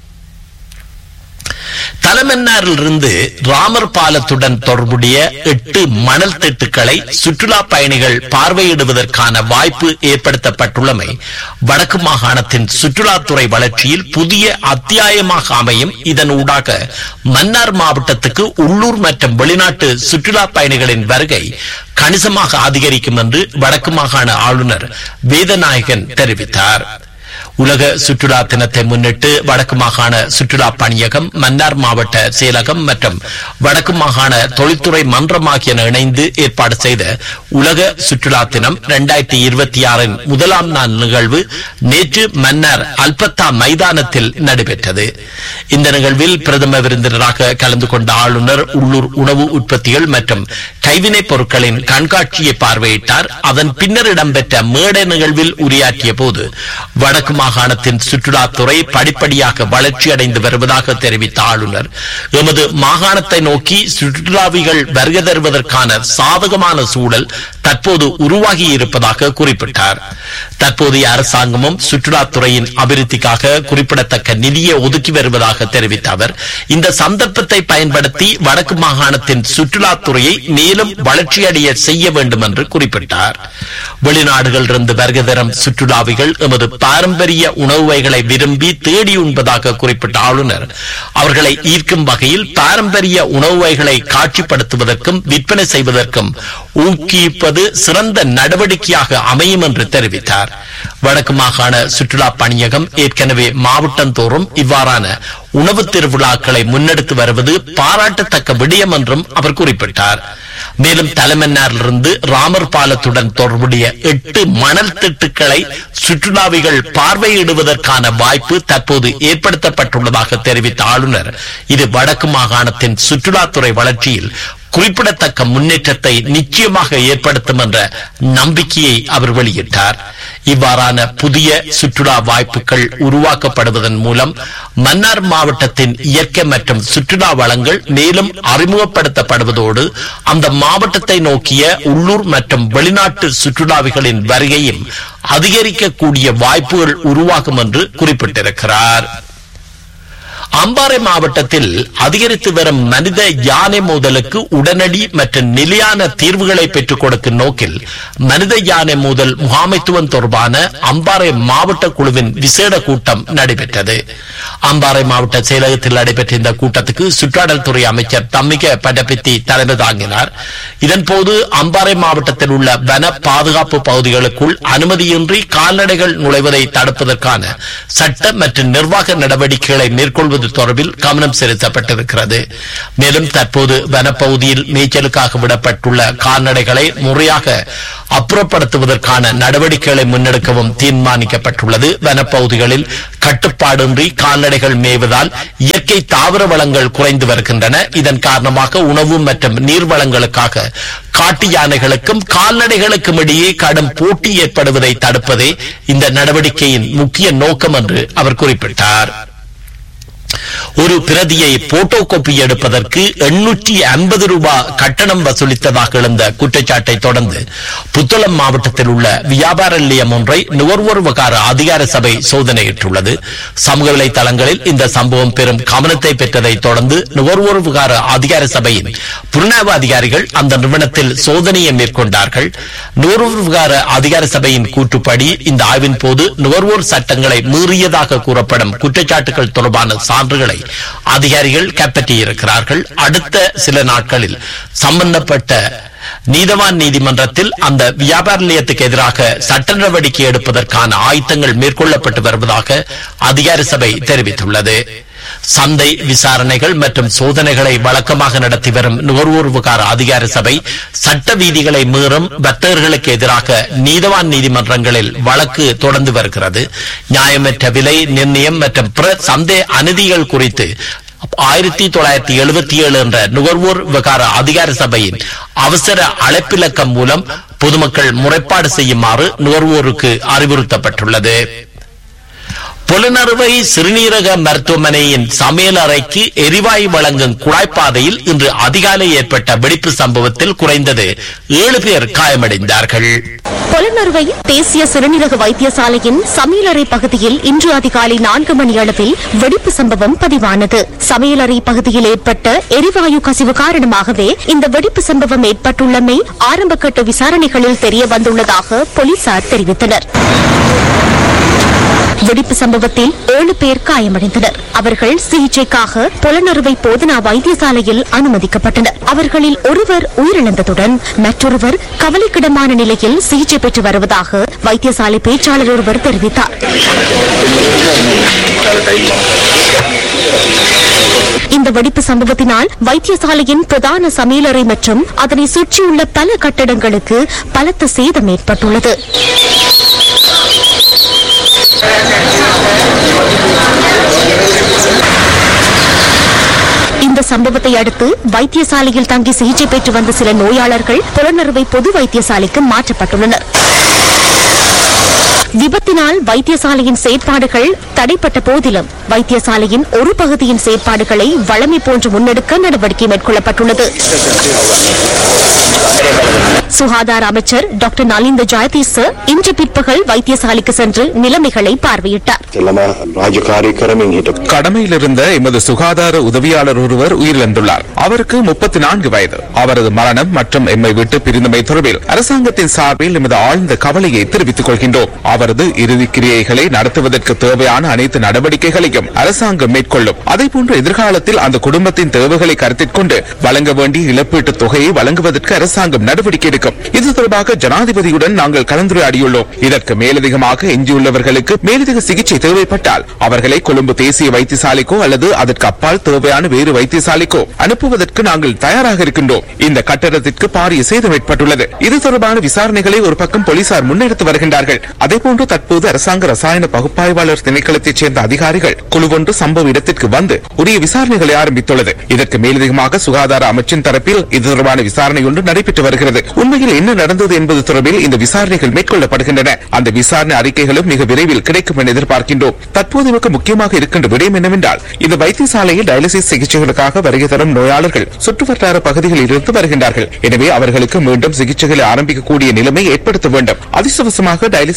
தலைமன்னாரிலிருந்து ராமர் பாலத்துடன் தொடர்புடைய எட்டு மணல் திட்டுக்களை சுற்றுலா பயணிகள் பார்வையிடுவதற்கான வாய்ப்பு ஏற்படுத்தப்பட்டுள்ளமை வடக்கு மாகாணத்தின் சுற்றுலாத்துறை வளர்ச்சியில் புதிய அத்தியாயமாக அமையும் இதன் ஊடாக மன்னார் மாவட்டத்துக்கு உள்ளூர் மற்றும் வெளிநாட்டு சுற்றுலா பயணிகளின் வருகை கணிசமாக அதிகரிக்கும் என்று வடக்கு மாகாண ஆளுநர் வேதநாயகன் தெரிவித்தார் உலக சுற்றுலா தினத்தை முன்னிட்டு வடக்கு மாகாண சுற்றுலா பணியகம் மன்னார் மாவட்ட செயலகம் மற்றும் வடக்கு மாகாண தொழில்துறை மன்றம் ஆகியன இணைந்து ஏற்பாடு செய்த உலக சுற்றுலா தினம் இரண்டாயிரத்தி இருபத்தி ஆறின் முதலாம் நாள் நிகழ்வு நேற்று மன்னார் அல்பத்தா மைதானத்தில் நடைபெற்றது இந்த நிகழ்வில் பிரதம விருந்தினராக கலந்து கொண்ட ஆளுநர் உள்ளூர் உணவு உற்பத்திகள் மற்றும் கைவினைப் பொருட்களின் கண்காட்சியை பார்வையிட்டார் அதன் பின்னர் இடம்பெற்ற மேடை நிகழ்வில் உரையாற்றிய போது வடக்கு மாகாணத்தின் சுற்றுலாத்துறை படிப்படியாக வளர்ச்சியடைந்து வருவதாக தெரிவித்த ஆளுநர் எமது மாகாணத்தை நோக்கி சுற்றுலாவிகள் வருகை தருவதற்கான சாதகமான சூழல் தற்போது உருவாகி இருப்பதாக குறிப்பிட்டார் தற்போதைய அரசாங்கமும் சுற்றுலாத்துறையின் அபிவிருத்திக்காக குறிப்பிடத்தக்க நிதியை ஒதுக்கி வருவதாக தெரிவித்த அவர் இந்த சந்தர்ப்பத்தை பயன்படுத்தி வடக்கு மாகாணத்தின் சுற்றுலாத்துறையை மேலும் வளர்ச்சியடைய செய்ய வேண்டும் என்று குறிப்பிட்டார் வெளிநாடுகளிலிருந்து வருகை தரும் சுற்றுலாவிகள் எமது பாரம்பரிய உணவு வகைகளை விரும்பி தேடி உண்பதாக குறிப்பிட்ட ஆளுநர் அவர்களை ஈர்க்கும் வகையில் பாரம்பரிய உணவு வகைகளை காட்சிப்படுத்துவதற்கும் விற்பனை செய்வதற்கும் ஊக்குவிப்பது சிறந்த நடவடிக்கையாக அமையும் என்று தெரிவித்தார் வடக்கு மாகாண சுற்றுலா பணியகம் ஏற்கனவே மாவட்டந்தோறும் இவ்வாறான உணவு திருவிழாக்களை முன்னெடுத்து வருவது பாராட்டத்தக்க விடயம் என்றும் அவர் குறிப்பிட்டார் மேலும் தலைமன்னாரிலிருந்து ராமர் பாலத்துடன் தொடர்புடைய எட்டு மணல் திட்டுக்களை சுற்றுலாவிகள் பார்வையிடுவதற்கான வாய்ப்பு தற்போது ஏற்படுத்தப்பட்டுள்ளதாக தெரிவித்த ஆளுநர் இது வடக்கு மாகாணத்தின் சுற்றுலாத்துறை வளர்ச்சியில் குறிப்பிடத்தக்க முன்னேற்றத்தை நிச்சயமாக ஏற்படுத்தும் என்ற நம்பிக்கையை அவர் வெளியிட்டார் இவ்வாறான புதிய சுற்றுலா வாய்ப்புகள் உருவாக்கப்படுவதன் மூலம் மன்னார் மாவட்டத்தின் இயற்கை மற்றும் சுற்றுலா வளங்கள் மேலும் அறிமுகப்படுத்தப்படுவதோடு அந்த மாவட்டத்தை நோக்கிய உள்ளூர் மற்றும் வெளிநாட்டு சுற்றுலாவிகளின் வருகையும் அதிகரிக்கக்கூடிய வாய்ப்புகள் உருவாகும் என்று குறிப்பிட்டிருக்கிறார் அம்பாறை மாவட்டத்தில் அதிகரித்து வரும் மனித யானை மோதலுக்கு உடனடி மற்றும் நிலையான தீர்வுகளை பெற்றுக் கொடுக்கும் நோக்கில் மனித யானை மோதல் முகாமைத்துவம் தொடர்பான அம்பாறை மாவட்ட குழுவின் விசேட கூட்டம் நடைபெற்றது அம்பாறை மாவட்ட செயலகத்தில் நடைபெற்ற இந்த கூட்டத்துக்கு சுற்றாடல் துறை அமைச்சர் தம்மிக படப்பித்தி தலைமை தாங்கினார் இதன்போது அம்பாறை மாவட்டத்தில் உள்ள வன பாதுகாப்பு பகுதிகளுக்குள் அனுமதியின்றி கால்நடைகள் நுழைவதை தடுப்பதற்கான சட்ட மற்றும் நிர்வாக நடவடிக்கைகளை மேற்கொள்வது தொடர்பில் கவனம் செலுத்தப்பட்டிருக்கிறது மேலும் தற்போது வனப்பகுதியில் மேய்ச்சலுக்காக விடப்பட்டுள்ள கால்நடைகளை முறையாக அப்புறப்படுத்துவதற்கான நடவடிக்கைகளை முன்னெடுக்கவும் தீர்மானிக்கப்பட்டுள்ளது வனப்பகுதிகளில் கட்டுப்பாடின்றி கால்நடைகள் மேய்வதால் இயற்கை தாவர வளங்கள் குறைந்து வருகின்றன இதன் காரணமாக உணவு மற்றும் நீர் வளங்களுக்காக காட்டு யானைகளுக்கும் கால்நடைகளுக்கும் இடையே கடும் போட்டி ஏற்படுவதை தடுப்பதே இந்த நடவடிக்கையின் முக்கிய நோக்கம் என்று அவர் குறிப்பிட்டார் ஒரு பிரதியை போட்டோ காப்பி எடுப்பதற்கு எண்ணூற்றி ஐம்பது ரூபாய் கட்டணம் வசூலித்ததாக எழுந்த குற்றச்சாட்டை தொடர்ந்து புத்தளம் மாவட்டத்தில் உள்ள வியாபார நிலையம் ஒன்றை நுகர்வோர் விவகார அதிகார சபை சோதனையிட்டுள்ளது சமூக வலைதளங்களில் இந்த சம்பவம் பெரும் கவனத்தை பெற்றதை தொடர்ந்து நுகர்வோர் விவகார அதிகார சபையின் புலனாய்வு அதிகாரிகள் அந்த நிறுவனத்தில் சோதனையை மேற்கொண்டார்கள் நுகர்வோர் விவகார அதிகார சபையின் கூற்றுப்படி இந்த ஆய்வின் போது நுகர்வோர் சட்டங்களை மீறியதாக கூறப்படும் குற்றச்சாட்டுகள் தொடர்பான சான்றுகளை அதிகாரிகள் கைப்பற்றியிருக்கிறார்கள் அடுத்த சில நாட்களில் சம்பந்தப்பட்ட நீதவான் நீதிமன்றத்தில் அந்த வியாபார நிலையத்துக்கு எதிராக சட்ட நடவடிக்கை எடுப்பதற்கான ஆயத்தங்கள் மேற்கொள்ளப்பட்டு வருவதாக அதிகார சபை தெரிவித்துள்ளது சந்தை விசாரணைகள் மற்றும் சோதனைகளை வழக்கமாக நடத்தி வரும் நுகர்வோர் விவகார அதிகார சபை சட்ட வீதிகளை மீறும் வர்த்தகர்களுக்கு எதிராக நீதவான் நீதிமன்றங்களில் வழக்கு தொடர்ந்து வருகிறது நியாயமற்ற விலை நிர்ணயம் மற்றும் பிற சந்தை அநீதிகள் குறித்து ஆயிரத்தி தொள்ளாயிரத்தி எழுபத்தி ஏழு என்ற நுகர்வோர் விவகார அதிகார சபையின் அவசர அழைப்பிலக்கம் மூலம் பொதுமக்கள் முறைப்பாடு செய்யுமாறு நுகர்வோருக்கு அறிவுறுத்தப்பட்டுள்ளது புலனறுவை சிறுநீரக மருத்துவமனையின் சமையல் அறைக்கு எரிவாயு வழங்கும் குழாய்ப்பாதையில் இன்று அதிகாலை ஏற்பட்ட வெடிப்பு சம்பவத்தில் குறைந்தது ஏழு பேர் காயமடைந்தார்கள் பொலனறுவை தேசிய சிறுநீரக வைத்தியசாலையின் சமையலறை பகுதியில் இன்று அதிகாலை நான்கு மணி அளவில் வெடிப்பு சம்பவம் பதிவானது சமையலறை பகுதியில் ஏற்பட்ட எரிவாயு கசிவு காரணமாகவே இந்த வெடிப்பு சம்பவம் ஏற்பட்டுள்ளமை ஆரம்பகட்ட விசாரணைகளில் தெரிய வந்துள்ளதாக போலீசார் தெரிவித்தனர் வெடிப்பு சம்பவத்தில் ஏழு பேர் காயமடைந்தனர் அவர்கள் சிகிச்சைக்காக புலனறுவை போதனா வைத்தியசாலையில் அனுமதிக்கப்பட்டனர் அவர்களில் ஒருவர் உயிரிழந்ததுடன் மற்றொருவர் கவலைக்கிடமான நிலையில் சிகிச்சை பெற்று வருவதாக வைத்தியசாலை பேச்சாளர் ஒருவர் தெரிவித்தார் இந்த வெடிப்பு சம்பவத்தினால் வைத்தியசாலையின் பிரதான சமையலறை மற்றும் அதனை சுற்றியுள்ள பல கட்டடங்களுக்கு பலத்த சேதம் ஏற்பட்டுள்ளது இந்த சம்பவத்தை அடுத்து வைத்தியசாலையில் தங்கி சிகிச்சை பெற்று வந்த சில நோயாளர்கள் புலனறுவை பொது வைத்தியசாலைக்கு மாற்றப்பட்டுள்ளனர் விபத்தினால் வைத்தியசாலையின் செயற்பாடுகள் தடைப்பட்ட போதிலும் வைத்தியசாலையின் ஒரு பகுதியின் செயற்பாடுகளை வழமை போன்று முன்னெடுக்க நடவடிக்கை மேற்கொள்ளப்பட்டுள்ளது சுகாதார அமைச்சர் டாக்டர் நலிந்த ஜெயதீச இன்று பிற்பகல் வைத்தியசாலைக்கு சென்று நிலைமைகளை பார்வையிட்டார் ළම රාජකාරී කරමින් හිටපු கடமையில் இருந்த எமது சுகாதார உதவியாளர் ஒருவர் உயிரிழந்துள்ளார் அவருக்கு முப்பத்தி நான்கு வயது அவரது மரணம் மற்றும் எம்மை விட்டு பிரிந்தமை தொடர்பில் அரசாங்கத்தின் சார்பில் எமது ஆழ்ந்த கவலையை தெரிவித்துக் கொள்கின்றோம் அவரது இறுதி கிரியைகளை நடத்துவதற்கு தேவையான அனைத்து நடவடிக்கைகளையும் அரசாங்கம் மேற்கொள்ளும் அதேபோன்று எதிர்காலத்தில் அந்த குடும்பத்தின் தேவைகளை கருத்தில் கொண்டு வழங்க வேண்டிய இழப்பீட்டுத் தொகையை வழங்குவதற்கு அரசாங்கம் நடவடிக்கை எடுக்கும் இது தொடர்பாக ஜனாதிபதியுடன் நாங்கள் கலந்துரையாடியுள்ளோம் இதற்கு மேலதிகமாக எஞ்சியுள்ளவர்களுக்கு மேலதிக சிகிச்சை தேவைப்பட்டால் அவர்களை கொழும்பு தேசிய வைத்தியசாலைக்கோ அல்லது அதற்கு அப்பால் தேவையான வேறு வைத்தியசாலைக்கோ அனுப்புவதற்கு நாங்கள் தயாராக இருக்கின்றோம் இந்த கட்டடத்திற்கு பாரிய சேதம் ஏற்பட்டுள்ளது இது தொடர்பான விசாரணைகளை ஒரு பக்கம் போலீசார் முன்னெடுத்து வருகின்றார்கள் அதேபோன்று தற்போது அரசாங்க ரசாயன பகுப்பாய்வாளர் திணைக்களத்தைச் சேர்ந்த அதிகாரிகள் குழு ஒன்று சம்பவ இடத்திற்கு வந்து உரிய விசாரணைகளை ஆரம்பித்துள்ளது இதற்கு மேலதிகமாக சுகாதார அமைச்சின் தரப்பில் இது தொடர்பான விசாரணை ஒன்று நடைபெற்று வருகிறது உண்மையில் என்ன நடந்தது என்பது தொடர்பில் இந்த விசாரணைகள் மேற்கொள்ளப்படுகின்றன அந்த விசாரணை அறிக்கைகளும் மிக விரைவில் கிடைக்கும் என எதிர்பார்க்கின்றோம் தற்போது நமக்கு முக்கியமாக இருக்கின்ற விடயம் என்னவென்றால் இந்த வைத்தியசாலையில் டயாலிசிஸ் சிகிச்சைகளுக்காக வருகை தரும் நோயாளர்கள் சுற்றுவட்டார பகுதிகளில் இருந்து வருகின்றார்கள் எனவே அவர்களுக்கு மீண்டும் சிகிச்சைகளை ஆரம்பிக்கக்கூடிய நிலைமை ஏற்படுத்த வேண்டும் அதிர்ஷ்டவசமாக டயாலிசிஸ் பிரிவுகள்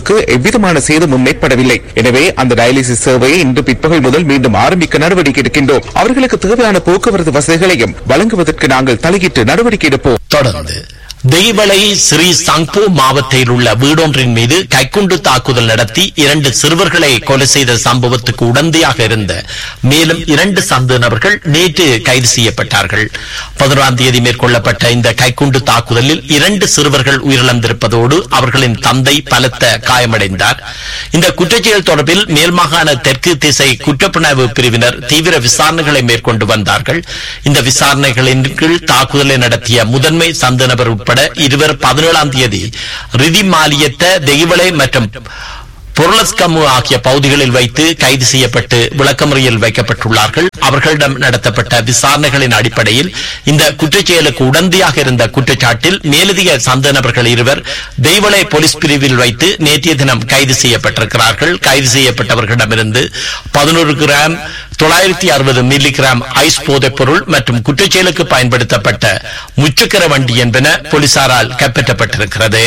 உடலுறுப்புகளுக்கு எவ்விதமான சேதமும் ஏற்படவில்லை எனவே அந்த டயாலிசிஸ் சேவையை இன்று பிற்பகல் முதல் மீண்டும் ஆரம்பிக்க நடவடிக்கை எடுக்கின்றோம் அவர்களுக்கு தேவையான போக்குவரத்து வசதிகளையும் வழங்குவதற்கு நாங்கள் தலையிட்டு நடவடிக்கை எடுப்போம் தொடர்ந்து தெய்வளை ஸ்ரீ சங்பூ மாவட்டத்தில் உள்ள வீடொன்றின் மீது கைக்குண்டு தாக்குதல் நடத்தி இரண்டு சிறுவர்களை கொலை செய்த சம்பவத்துக்கு உடந்தையாக இருந்த மேலும் இரண்டு சந்த நபர்கள் நேற்று கைது செய்யப்பட்டார்கள் பதினோராம் தேதி மேற்கொள்ளப்பட்ட இந்த கைக்குண்டு தாக்குதலில் இரண்டு சிறுவர்கள் உயிரிழந்திருப்பதோடு அவர்களின் தந்தை பலத்த காயமடைந்தார் இந்த குற்றச்செயல் தொடர்பில் மேல்மாகாண தெற்கு திசை குற்றப்புணர்வு பிரிவினர் தீவிர விசாரணைகளை மேற்கொண்டு வந்தார்கள் இந்த விசாரணைகளின் கீழ் தாக்குதலை நடத்திய முதன்மை சந்த நபர் உட்பட இருவர் பதினேழாம் தேதி ரிதி மாலியத்த தெய்வளை மற்றும் பொருளஸ்கமு ஆகிய பகுதிகளில் வைத்து கைது செய்யப்பட்டு விளக்கமறியல் வைக்கப்பட்டுள்ளார்கள் அவர்களிடம் நடத்தப்பட்ட விசாரணைகளின் அடிப்படையில் இந்த குற்றச்செயலுக்கு உடந்தையாக இருந்த குற்றச்சாட்டில் மேலதிக சந்த நபர்கள் இருவர் தெய்வளை போலீஸ் பிரிவில் வைத்து நேற்றைய தினம் கைது செய்யப்பட்டிருக்கிறார்கள் கைது செய்யப்பட்டவர்களிடமிருந்து பதினோரு கிராம் தொள்ளாயிரத்தி அறுபது மில்லி கிராம் ஐஸ் போதைப் பொருள் மற்றும் குற்றச்செயலுக்கு பயன்படுத்தப்பட்ட முச்சக்கர வண்டி என்பன போலீசாரால் கைப்பற்றப்பட்டிருக்கிறது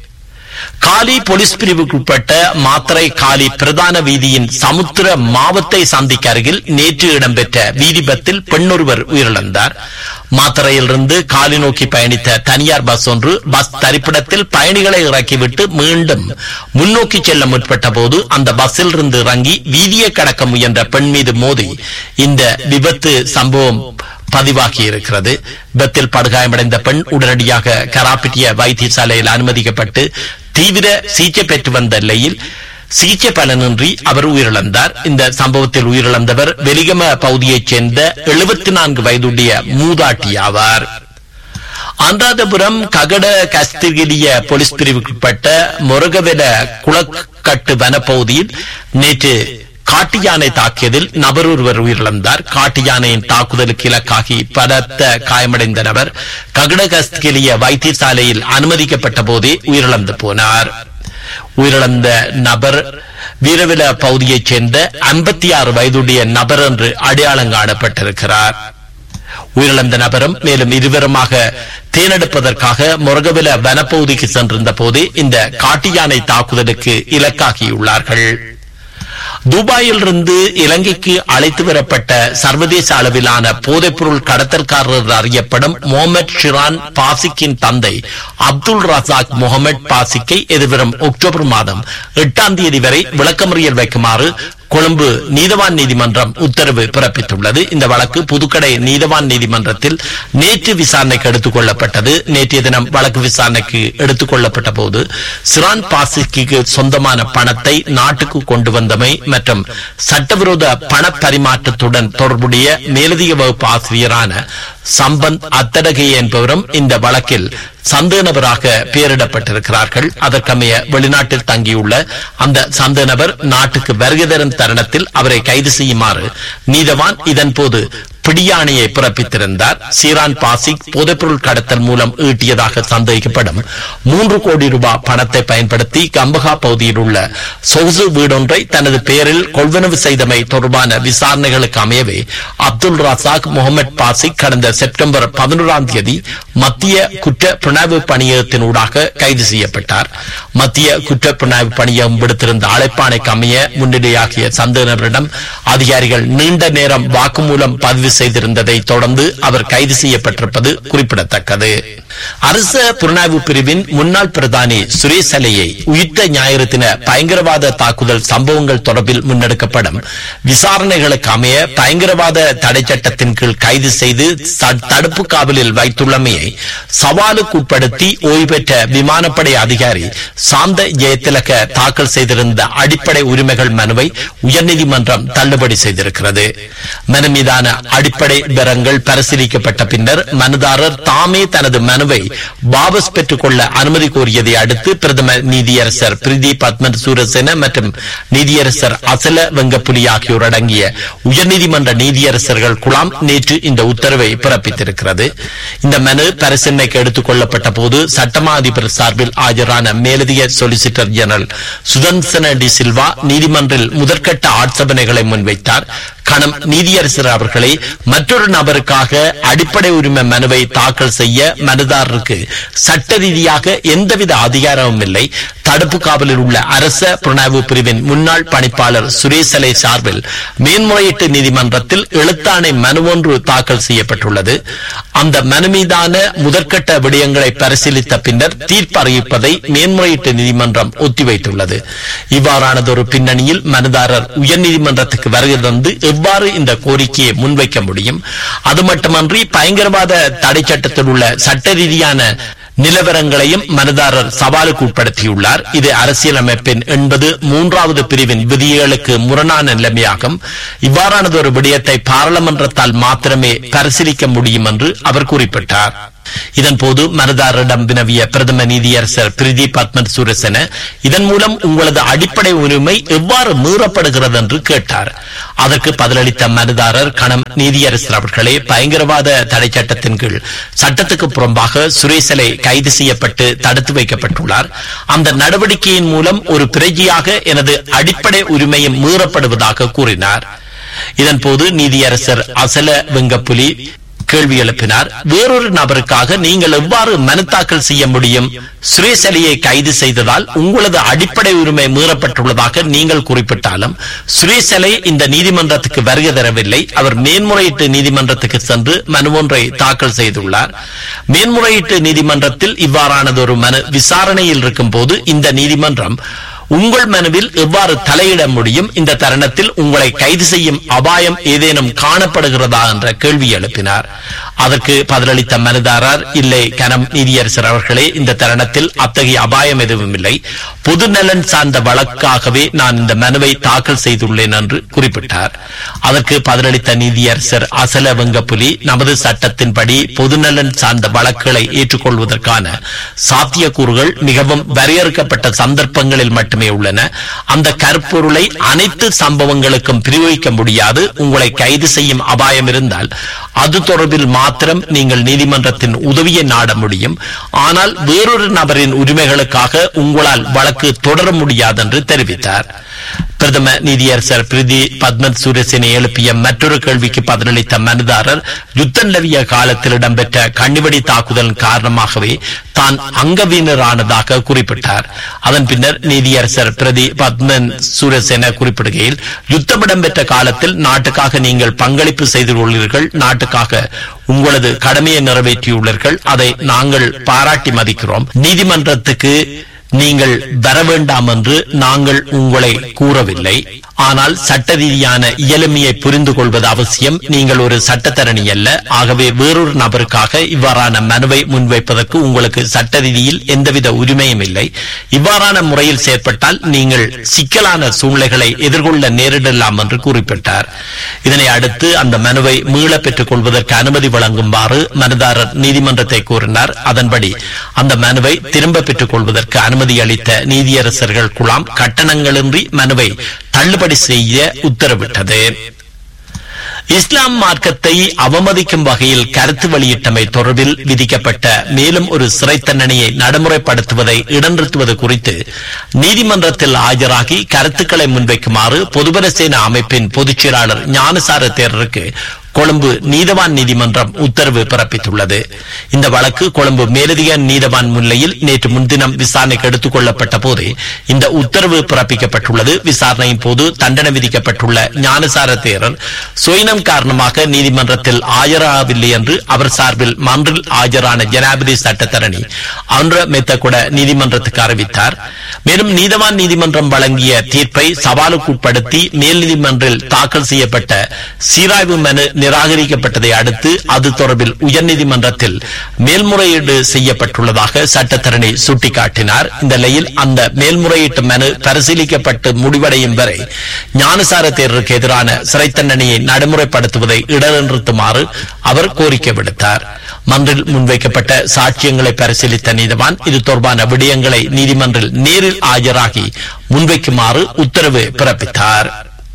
காலி போலீஸ் பிரிவுக்குட்பட்ட மாத்திரை காலி பிரதான வீதியின் சமுத்திர மாவத்தை சந்திக்கு அருகில் நேற்று இடம்பெற்ற வீதிபத்தில் பெண்ணொருவர் உயிரிழந்தார் மாத்தரையிலிருந்து காலி நோக்கி பயணித்த தனியார் பஸ் ஒன்று பஸ் தரிப்பிடத்தில் பயணிகளை இறக்கிவிட்டு மீண்டும் முன்னோக்கி செல்ல முற்பட்ட போது அந்த பஸ்ஸில் இருந்து இறங்கி வீதியை கடக்க முயன்ற பெண் மீது மோதி இந்த விபத்து சம்பவம் பதிவாகி இருக்கிறது விபத்தில் படுகாயமடைந்த பெண் உடனடியாக கராப்பிட்டிய வைத்தியசாலையில் அனுமதிக்கப்பட்டு தீவிர சிகிச்சை பெற்று வந்த நிலையில் சிகிச்சை பலனின்றி அவர் உயிரிழந்தார் இந்த சம்பவத்தில் உயிரிழந்தவர் வெலிகம பகுதியைச் சேர்ந்த எழுபத்தி நான்கு வயதுடைய மூதாட்டி ஆவார் அனுராதபுரம் ககட கஸ்திகிரிய போலீஸ் பிரிவுக்குட்பட்ட முருகவெல குளக்கட்டு வனப்பகுதியில் நேற்று காட்டு யானை தாக்கியதில் நபர் ஒருவர் உயிரிழந்தார் காட்டு யானையின் தாக்குதலுக்கு இலக்காகி பலத்த காயமடைந்த நபர் ககடகஸ்திகிரிய வைத்தியசாலையில் அனுமதிக்கப்பட்ட போதே உயிரிழந்து போனார் உயிரிழந்த நபர் வீரவில பகுதியைச் சேர்ந்த ஐம்பத்தி ஆறு வயதுடைய நபர் என்று அடையாளம் காணப்பட்டிருக்கிறார் உயிரிழந்த நபரும் மேலும் இருவருமாக தேனெடுப்பதற்காக முருகவில வனப்பகுதிக்கு சென்றிருந்த போதே இந்த காட்டு யானை தாக்குதலுக்கு இலக்காகியுள்ளார்கள் துபாயிலிருந்து இலங்கைக்கு அழைத்து வரப்பட்ட சர்வதேச அளவிலான போதைப்பொருள் கடத்தல்காரர் அறியப்படும் முகமது ஷிரான் பாசிக்கின் தந்தை அப்துல் ரசாக் முகமது பாசிக்கை எதிர்வரும் அக்டோபர் மாதம் எட்டாம் தேதி வரை விளக்கமறியல் வைக்குமாறு கொழும்பு நீதவான் நீதிமன்றம் உத்தரவு பிறப்பித்துள்ளது இந்த வழக்கு புதுக்கடை நீதவான் நீதிமன்றத்தில் நேற்று விசாரணைக்கு எடுத்துக் கொள்ளப்பட்டது நேற்றைய தினம் வழக்கு விசாரணைக்கு எடுத்துக் கொள்ளப்பட்ட போது சிரான் பாசிக்கு சொந்தமான பணத்தை நாட்டுக்கு கொண்டு வந்தமை மற்றும் சட்டவிரோத பண பரிமாற்றத்துடன் தொடர்புடைய மேலதிக வகுப்பு ஆசிரியரான சம்பந்த் அத்தடகை என்பவரும் இந்த வழக்கில் சந்தேக நபராக பெயரிடப்பட்டிருக்கிறார்கள் அதற்கமைய வெளிநாட்டில் தங்கியுள்ள அந்த சந்தேக நபர் நாட்டுக்கு வருகை தரும் தருணத்தில் அவரை கைது செய்யுமாறு நீதவான் இதன்போது பிடியாணையை பிறப்பித்திருந்தார் சீரான் பாசிக் போதைப்பொருள் கடத்தல் மூலம் ஈட்டியதாக சந்தேகிக்கப்படும் மூன்று கோடி ரூபாய் பணத்தை பயன்படுத்தி கம்பகா பகுதியில் உள்ள சொகுசு வீடொன்றை தனது பெயரில் கொள்வனவு செய்தமை தொடர்பான விசாரணைகளுக்கு அமையவே அப்துல் ரசாக் முகமது பாசிக் கடந்த செப்டம்பர் பதினோராம் தேதி மத்திய குற்ற புலனாய்வு பணியகத்தினூடாக கைது செய்யப்பட்டார் மத்திய குற்ற புலனாய்வு பணியகம் விடுத்திருந்த அழைப்பாணைக்கு அமைய முன்னிலையாகிய சந்தேக நபரிடம் அதிகாரிகள் நீண்ட நேரம் வாக்குமூலம் பதிவு செய்திருந்ததை தொடர்ந்து அவர் கைது செய்யப்பட்டிருப்பது குறிப்பிடத்தக்கது அரச புலனாய்வு பிரிவின் முன்னாள் பிரதானி சுரேஷ் அலையை உயிர்த்த ஞாயிறு தின பயங்கரவாத தாக்குதல் சம்பவங்கள் தொடர்பில் முன்னெடுக்கப்படும் விசாரணைகளுக்கு அமைய பயங்கரவாத தடை சட்டத்தின் கீழ் கைது செய்து த- தடுப்பு காவலில் வைத்துள்ளமையை சவாலுக்குட்படுத்தி ஓய்வு பெற்ற விமானப்படை அதிகாரி சாந்த ஜெயதிலக தாக்கல் செய்திருந்த அடிப்படை உரிமைகள் மனுவை உயர்நீதிமன்றம் தள்ளுபடி செய்திருக்கிறது மனு மீதான அடிப்படை விவரங்கள் பரிசீலிக்கப்பட்ட பின்னர் மனுதாரர் தாமே தனது மனுவை வாபஸ் பெற்றுக் கொள்ள அனுமதி கோரியதை அடுத்து பிரதமர் நீதியரசர் பிரீதி பத்மன் சூரசேன மற்றும் நீதியரசர் அசல வெங்கப்புலி ஆகியோர் அடங்கிய உயர்நீதிமன்ற நீதியரசர்கள் குழாம் நேற்று இந்த உத்தரவை பிறப்பித்திருக்கிறது இந்த மனு பரிசீலனைக்கு எடுத்துக் கொள்ளப்பட்ட போது சட்டமா அதிபர் சார்பில் ஆஜரான மேலதிக சொலிசிட்டர் ஜெனரல் சுதன்சன டி சில்வா நீதிமன்றில் முதற்கட்ட ஆட்சேபனைகளை முன்வைத்தார் கணம் நீதியரசர் அவர்களை மற்றொரு நபருக்காக அடிப்படை உரிமை மனுவை தாக்கல் செய்ய மனுதாரருக்கு சட்ட ரீதியாக எந்தவித அதிகாரமும் இல்லை தடுப்பு காவலில் உள்ள அரச புலனாய்வு பிரிவின் முன்னாள் பணிப்பாளர் சுரேசலை சார்பில் மேன்முறையீட்டு நீதிமன்றத்தில் எழுத்தாணை மனு ஒன்று தாக்கல் செய்யப்பட்டுள்ளது அந்த மனு மீதான முதற்கட்ட விடயங்களை பரிசீலித்த பின்னர் தீர்ப்பு அறிவிப்பதை மேன்முறையீட்டு நீதிமன்றம் ஒத்திவைத்துள்ளது இவ்வாறானதொரு பின்னணியில் மனுதாரர் உயர்நீதிமன்றத்துக்கு வருகை தந்து எவ்வாறு இந்த கோரிக்கையை முன்வைக்க முடியும் அது மட்டுமன்றி பயங்கரவாத தடை சட்டத்தில் உள்ள சட்ட ரீதியான நிலவரங்களையும் மனுதாரர் சவாலுக்கு உட்படுத்தியுள்ளார் இது அரசியலமைப்பின் என்பது மூன்றாவது பிரிவின் விதிகளுக்கு முரணான நிலைமையாகும் இவ்வாறானதொரு விடயத்தை பாராளுமன்றத்தால் மாத்திரமே பரிசீலிக்க முடியும் என்று அவர் குறிப்பிட்டார் இதன்போது மனுதாரரிடம் வினவிய பிரதம நீதியரசர் பிரிதி பத்மன் சுரசன இதன் மூலம் உங்களது அடிப்படை உரிமை எவ்வாறு மீறப்படுகிறது என்று கேட்டார் அதற்கு பதிலளித்த மனுதாரர் கணம் நீதியரசர் அவர்களே பயங்கரவாத தடை சட்டத்தின் கீழ் சட்டத்துக்கு புறம்பாக சுரேசலை கைது செய்யப்பட்டு தடுத்து வைக்கப்பட்டுள்ளார் அந்த நடவடிக்கையின் மூலம் ஒரு பிரஜையாக எனது அடிப்படை உரிமையும் மீறப்படுவதாக கூறினார் இதன்போது நீதியரசர் அசல வெங்கப்புலி கேள்வி எழுப்பினார் வேறொரு நபருக்காக நீங்கள் எவ்வாறு மனு தாக்கல் செய்ய முடியும் சுரேஷ் அலியை கைது செய்ததால் உங்களது அடிப்படை உரிமை மீறப்பட்டுள்ளதாக நீங்கள் குறிப்பிட்டாலும் சுரேஷ் அலை இந்த நீதிமன்றத்துக்கு வருகை தரவில்லை அவர் மேன்முறையீட்டு நீதிமன்றத்துக்கு சென்று மனு ஒன்றை தாக்கல் செய்துள்ளார் மேன்முறையீட்டு நீதிமன்றத்தில் இவ்வாறானதொரு மனு விசாரணையில் இருக்கும் போது இந்த நீதிமன்றம் உங்கள் மனுவில் எவ்வாறு தலையிட முடியும் இந்த தருணத்தில் உங்களை கைது செய்யும் அபாயம் ஏதேனும் காணப்படுகிறதா என்ற கேள்வி எழுப்பினார் அதற்கு பதிலளித்த மனுதாரர் இல்லை கனம் நீதியரசர் அவர்களே இந்த தருணத்தில் அத்தகைய அபாயம் எதுவும் இல்லை பொது நலன் சார்ந்த வழக்காகவே நான் இந்த மனுவை தாக்கல் செய்துள்ளேன் என்று குறிப்பிட்டார் அதற்கு பதிலளித்த நீதியரசர் அசல வெங்கப்புலி நமது சட்டத்தின்படி பொதுநலன் சார்ந்த வழக்குகளை ஏற்றுக்கொள்வதற்கான சாத்தியக்கூறுகள் மிகவும் வரையறுக்கப்பட்ட சந்தர்ப்பங்களில் மட்டுமே உள்ளன அந்த கருப்பொருளை அனைத்து சம்பவங்களுக்கும் பிரயோகிக்க முடியாது உங்களை கைது செய்யும் அபாயம் இருந்தால் அது தொடர்பில் மாத்திரம் நீங்கள் நீதிமன்றத்தின் உதவியை நாட முடியும் ஆனால் வேறொரு நபரின் உரிமைகளுக்காக உங்களால் வழக்கு தொடர முடியாது என்று தெரிவித்தார் பிரதம நீதியரசர் பிரதி பத்மத் சூரியசேனை எழுப்பிய மற்றொரு கேள்விக்கு பதிலளித்த மனுதாரர் யுத்தம் நிலவிய காலத்தில் இடம்பெற்ற கண்ணிவெடி தாக்குதல் காரணமாகவே தான் அங்கவீனரானதாக குறிப்பிட்டார் அதன் பின்னர் நீதியரசர் பிரதி பத்மன் சூரியசேன குறிப்பிடுகையில் யுத்தம் இடம்பெற்ற காலத்தில் நாட்டுக்காக நீங்கள் பங்களிப்பு செய்துள்ளீர்கள் நாட்டுக்காக உங்களது கடமையை நிறைவேற்றியுள்ளீர்கள் அதை நாங்கள் பாராட்டி மதிக்கிறோம் நீதிமன்றத்துக்கு நீங்கள் வர வேண்டாம் என்று நாங்கள் உங்களை கூறவில்லை ஆனால் சட்ட ரீதியான இயலுமையை புரிந்து கொள்வது அவசியம் நீங்கள் ஒரு சட்டத்தரணி அல்ல ஆகவே வேறொரு நபருக்காக இவ்வாறான மனுவை முன்வைப்பதற்கு உங்களுக்கு சட்ட ரீதியில் எந்தவித உரிமையும் இல்லை இவ்வாறான முறையில் செயற்பட்டால் நீங்கள் சிக்கலான சூழ்நிலைகளை எதிர்கொள்ள நேரிடலாம் என்று குறிப்பிட்டார் இதனை அடுத்து அந்த மனுவை மீள பெற்றுக் கொள்வதற்கு அனுமதி வழங்குமாறு மனுதாரர் நீதிமன்றத்தை கூறினார் அதன்படி அந்த மனுவை திரும்ப பெற்றுக் கொள்வதற்கு அனுமதி அளித்த நீதியரசர்கள் குழாம் கட்டணங்களின்றி மனுவை தள்ளுபடி செய்ய உத்தரவிட்டது இஸ்லாம் மார்க்கத்தை அவமதிக்கும் வகையில் கருத்து வெளியிட்டமை தொடர்பில் விதிக்கப்பட்ட மேலும் ஒரு சிறை தண்டனையை நடைமுறைப்படுத்துவதை இடநிறுத்துவது குறித்து நீதிமன்றத்தில் ஆஜராகி கருத்துக்களை முன்வைக்குமாறு பொதுபல சேனா அமைப்பின் பொதுச் செயலாளர் ஞானசார தேரருக்கு கொழும்பு நீதவான் நீதிமன்றம் உத்தரவு பிறப்பித்துள்ளது இந்த வழக்கு கொழும்பு மேலதிக நீதவான் முன்னிலையில் நேற்று முன்தினம் விசாரணைக்கு எடுத்துக் கொள்ளப்பட்ட போது இந்த உத்தரவு பிறப்பிக்கப்பட்டுள்ளது விசாரணையின் போது தண்டனை விதிக்கப்பட்டுள்ள ஞானசார தேரர் சுயனம் காரணமாக நீதிமன்றத்தில் ஆஜராகவில்லை என்று அவர் சார்பில் மன்றில் ஆஜரான ஜனாதிபதி சட்டத்தரணி அன்ற மெத்தகுட நீதிமன்றத்துக்கு அறிவித்தார் மேலும் நீதவான் நீதிமன்றம் வழங்கிய தீர்ப்பை சவாலுக்குட்படுத்தி மேல் நீதிமன்றில் தாக்கல் செய்யப்பட்ட சீராய்வு மனு நிராகரிக்கப்பட்டதை அடுத்து அது தொடர்பில் உயர்நீதிமன்றத்தில் மேல்முறையீடு செய்யப்பட்டுள்ளதாக சட்டத்தரணி சுட்டிக்காட்டினார் இந்த நிலையில் அந்த மேல்முறையீட்டு மனு பரிசீலிக்கப்பட்டு முடிவடையும் வரை ஞானசார தேரருக்கு எதிரான சிறை தண்டனையை நடைமுறைப்படுத்துவதை இடைநிறுத்துமாறு அவர் கோரிக்கை விடுத்தார் மன்றில் முன்வைக்கப்பட்ட சாட்சியங்களை பரிசீலித்த நீதிவான் இது தொடர்பான விடயங்களை நீதிமன்றில் நேரில் ஆஜராகி முன்வைக்குமாறு உத்தரவு பிறப்பித்தார்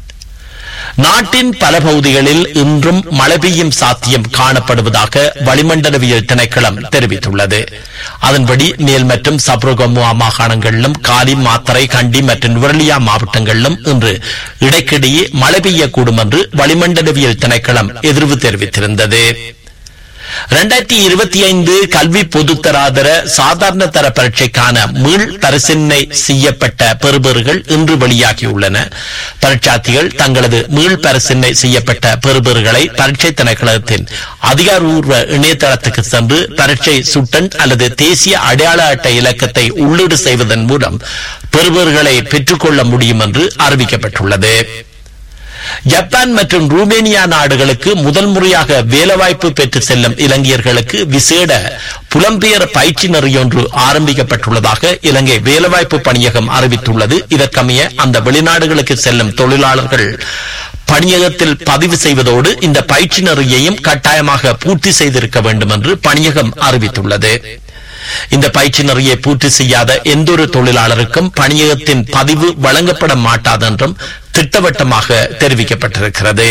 நாட்டின் பல பகுதிகளில் இன்றும் மழை பெய்யும் சாத்தியம் காணப்படுவதாக வளிமண்டலவியல் திணைக்களம் தெரிவித்துள்ளது அதன்படி மேல் மற்றும் சப்ரகமுவா மாகாணங்களிலும் காலி மாத்தரை கண்டி மற்றும் நுவரலியா மாவட்டங்களிலும் இன்று இடைக்கிடையே மழை பெய்யக்கூடும் என்று வளிமண்டலவியல் திணைக்களம் எதிர்வு தெரிவித்திருந்தது இரண்டாயிரத்தி இருபத்தி ஐந்து கல்வி பொதுத்தராதர சாதாரண தர பரீட்சைக்கான மீள் பரிசீலனை செய்யப்பட்ட பெறுபேறுகள் இன்று வெளியாகியுள்ளன பரீட்சார்த்திகள் தங்களது மீள் பரிசீலனை செய்யப்பட்ட பெறுபேறுகளை பரீட்சை திணைக்களத்தின் அதிகாரப்பூர்வ இணையதளத்துக்கு சென்று பரீட்சை சுட்டன் அல்லது தேசிய அடையாள அட்டை இலக்கத்தை உள்ளீடு செய்வதன் மூலம் பெறுபேறுகளை பெற்றுக்கொள்ள முடியும் என்று அறிவிக்கப்பட்டுள்ளது ஜப்பான் மற்றும் ரூமேனியா நாடுகளுக்கு முதல் முறையாக வேலைவாய்ப்பு பெற்று செல்லும் இலங்கையர்களுக்கு விசேட புலம்பெயர் பயிற்சி நெறியொன்று ஆரம்பிக்கப்பட்டுள்ளதாக இலங்கை வேலைவாய்ப்பு பணியகம் அறிவித்துள்ளது இதற்கமைய அந்த வெளிநாடுகளுக்கு செல்லும் தொழிலாளர்கள் பணியகத்தில் பதிவு செய்வதோடு இந்த பயிற்சி நெறியையும் கட்டாயமாக பூர்த்தி செய்திருக்க வேண்டும் என்று பணியகம் அறிவித்துள்ளது இந்த பயிற்சி நெறியை பூர்த்தி செய்யாத எந்தொரு தொழிலாளருக்கும் பணியகத்தின் பதிவு வழங்கப்பட மாட்டாது என்றும் திட்டவட்டமாக தெரிவிக்கப்பட்டிருக்கிறது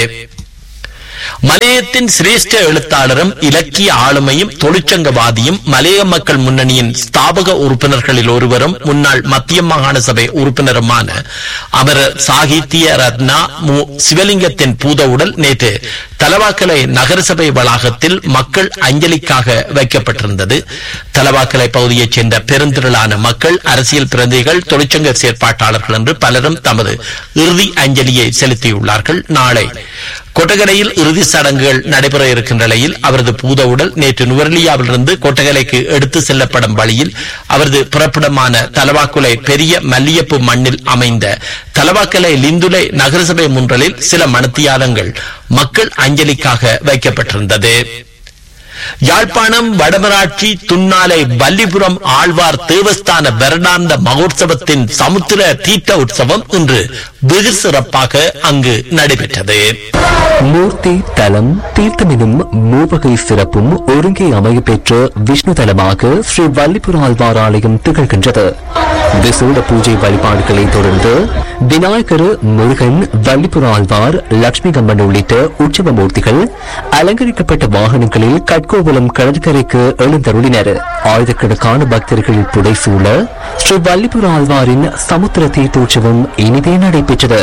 மலையத்தின் சிரேஷ்ட எழுத்தாளரும் இலக்கிய ஆளுமையும் தொழிற்சங்கவாதியும் மலைய மக்கள் முன்னணியின் ஸ்தாபக உறுப்பினர்களில் ஒருவரும் முன்னாள் மத்திய மாகாண சபை உறுப்பினருமான அமரர் சாகித்ய ரத்னா மு சிவலிங்கத்தின் பூத உடல் நேற்று தலவாக்கலை நகரசபை வளாகத்தில் மக்கள் அஞ்சலிக்காக வைக்கப்பட்டிருந்தது தலவாக்கலை பகுதியைச் சேர்ந்த பெருந்திரளான மக்கள் அரசியல் பிரதிகள் தொழிற்சங்க செயற்பாட்டாளர்கள் என்று பலரும் தமது இறுதி அஞ்சலியை செலுத்தியுள்ளார்கள் நாளை கொட்டகலையில் இறுதி சடங்குகள் நடைபெற இருக்கின்ற நிலையில் அவரது பூத உடல் நேற்று நுவர்லியாவிலிருந்து கொட்டகலைக்கு எடுத்து செல்லப்படும் வழியில் அவரது பிறப்பிடமான தலவாக்குலை பெரிய மல்லியப்பு மண்ணில் அமைந்த தலவாக்கலை லிந்துலை நகரசபை முன்றலில் சில மணத்தியாலங்கள் மக்கள் அஞ்சலிக்காக வைக்கப்பட்டிருந்தது யாழ்ப்பாணம் வடமராட்சி துன்னாலை வல்லிபுரம் ஆழ்வார் தேவஸ்தான வருடாந்த மகோற்சவத்தின் சமுத்திர தீர்த்த உற்சவம் இன்று வெகு சிறப்பாக அங்கு நடைபெற்றது மூர்த்தி தலம் தீர்த்தம் எனும் மூவகை சிறப்பும் ஒருங்கே அமைய பெற்ற விஷ்ணு தலமாக ஸ்ரீ வல்லிபுர ஆழ்வார் ஆலயம் திகழ்கின்றது விசேட பூஜை வழிபாடுகளை தொடர்ந்து விநாயகர் முருகன் வள்ளிபுர ஆழ்வார் லட்சுமி கம்மன் உள்ளிட்ட உற்சவ மூர்த்திகள் அலங்கரிக்கப்பட்ட வாகனங்களில் கட்கோவலம் கடற்கரைக்கு எழுந்தருளினர் ஆயிரக்கணக்கான பக்தர்கள் புடைசூழ ஸ்ரீ வல்லிபுர ஆழ்வாரின் சமுத்திர தீர்த்தோற்சவம் இனிதே நடைபெற்றது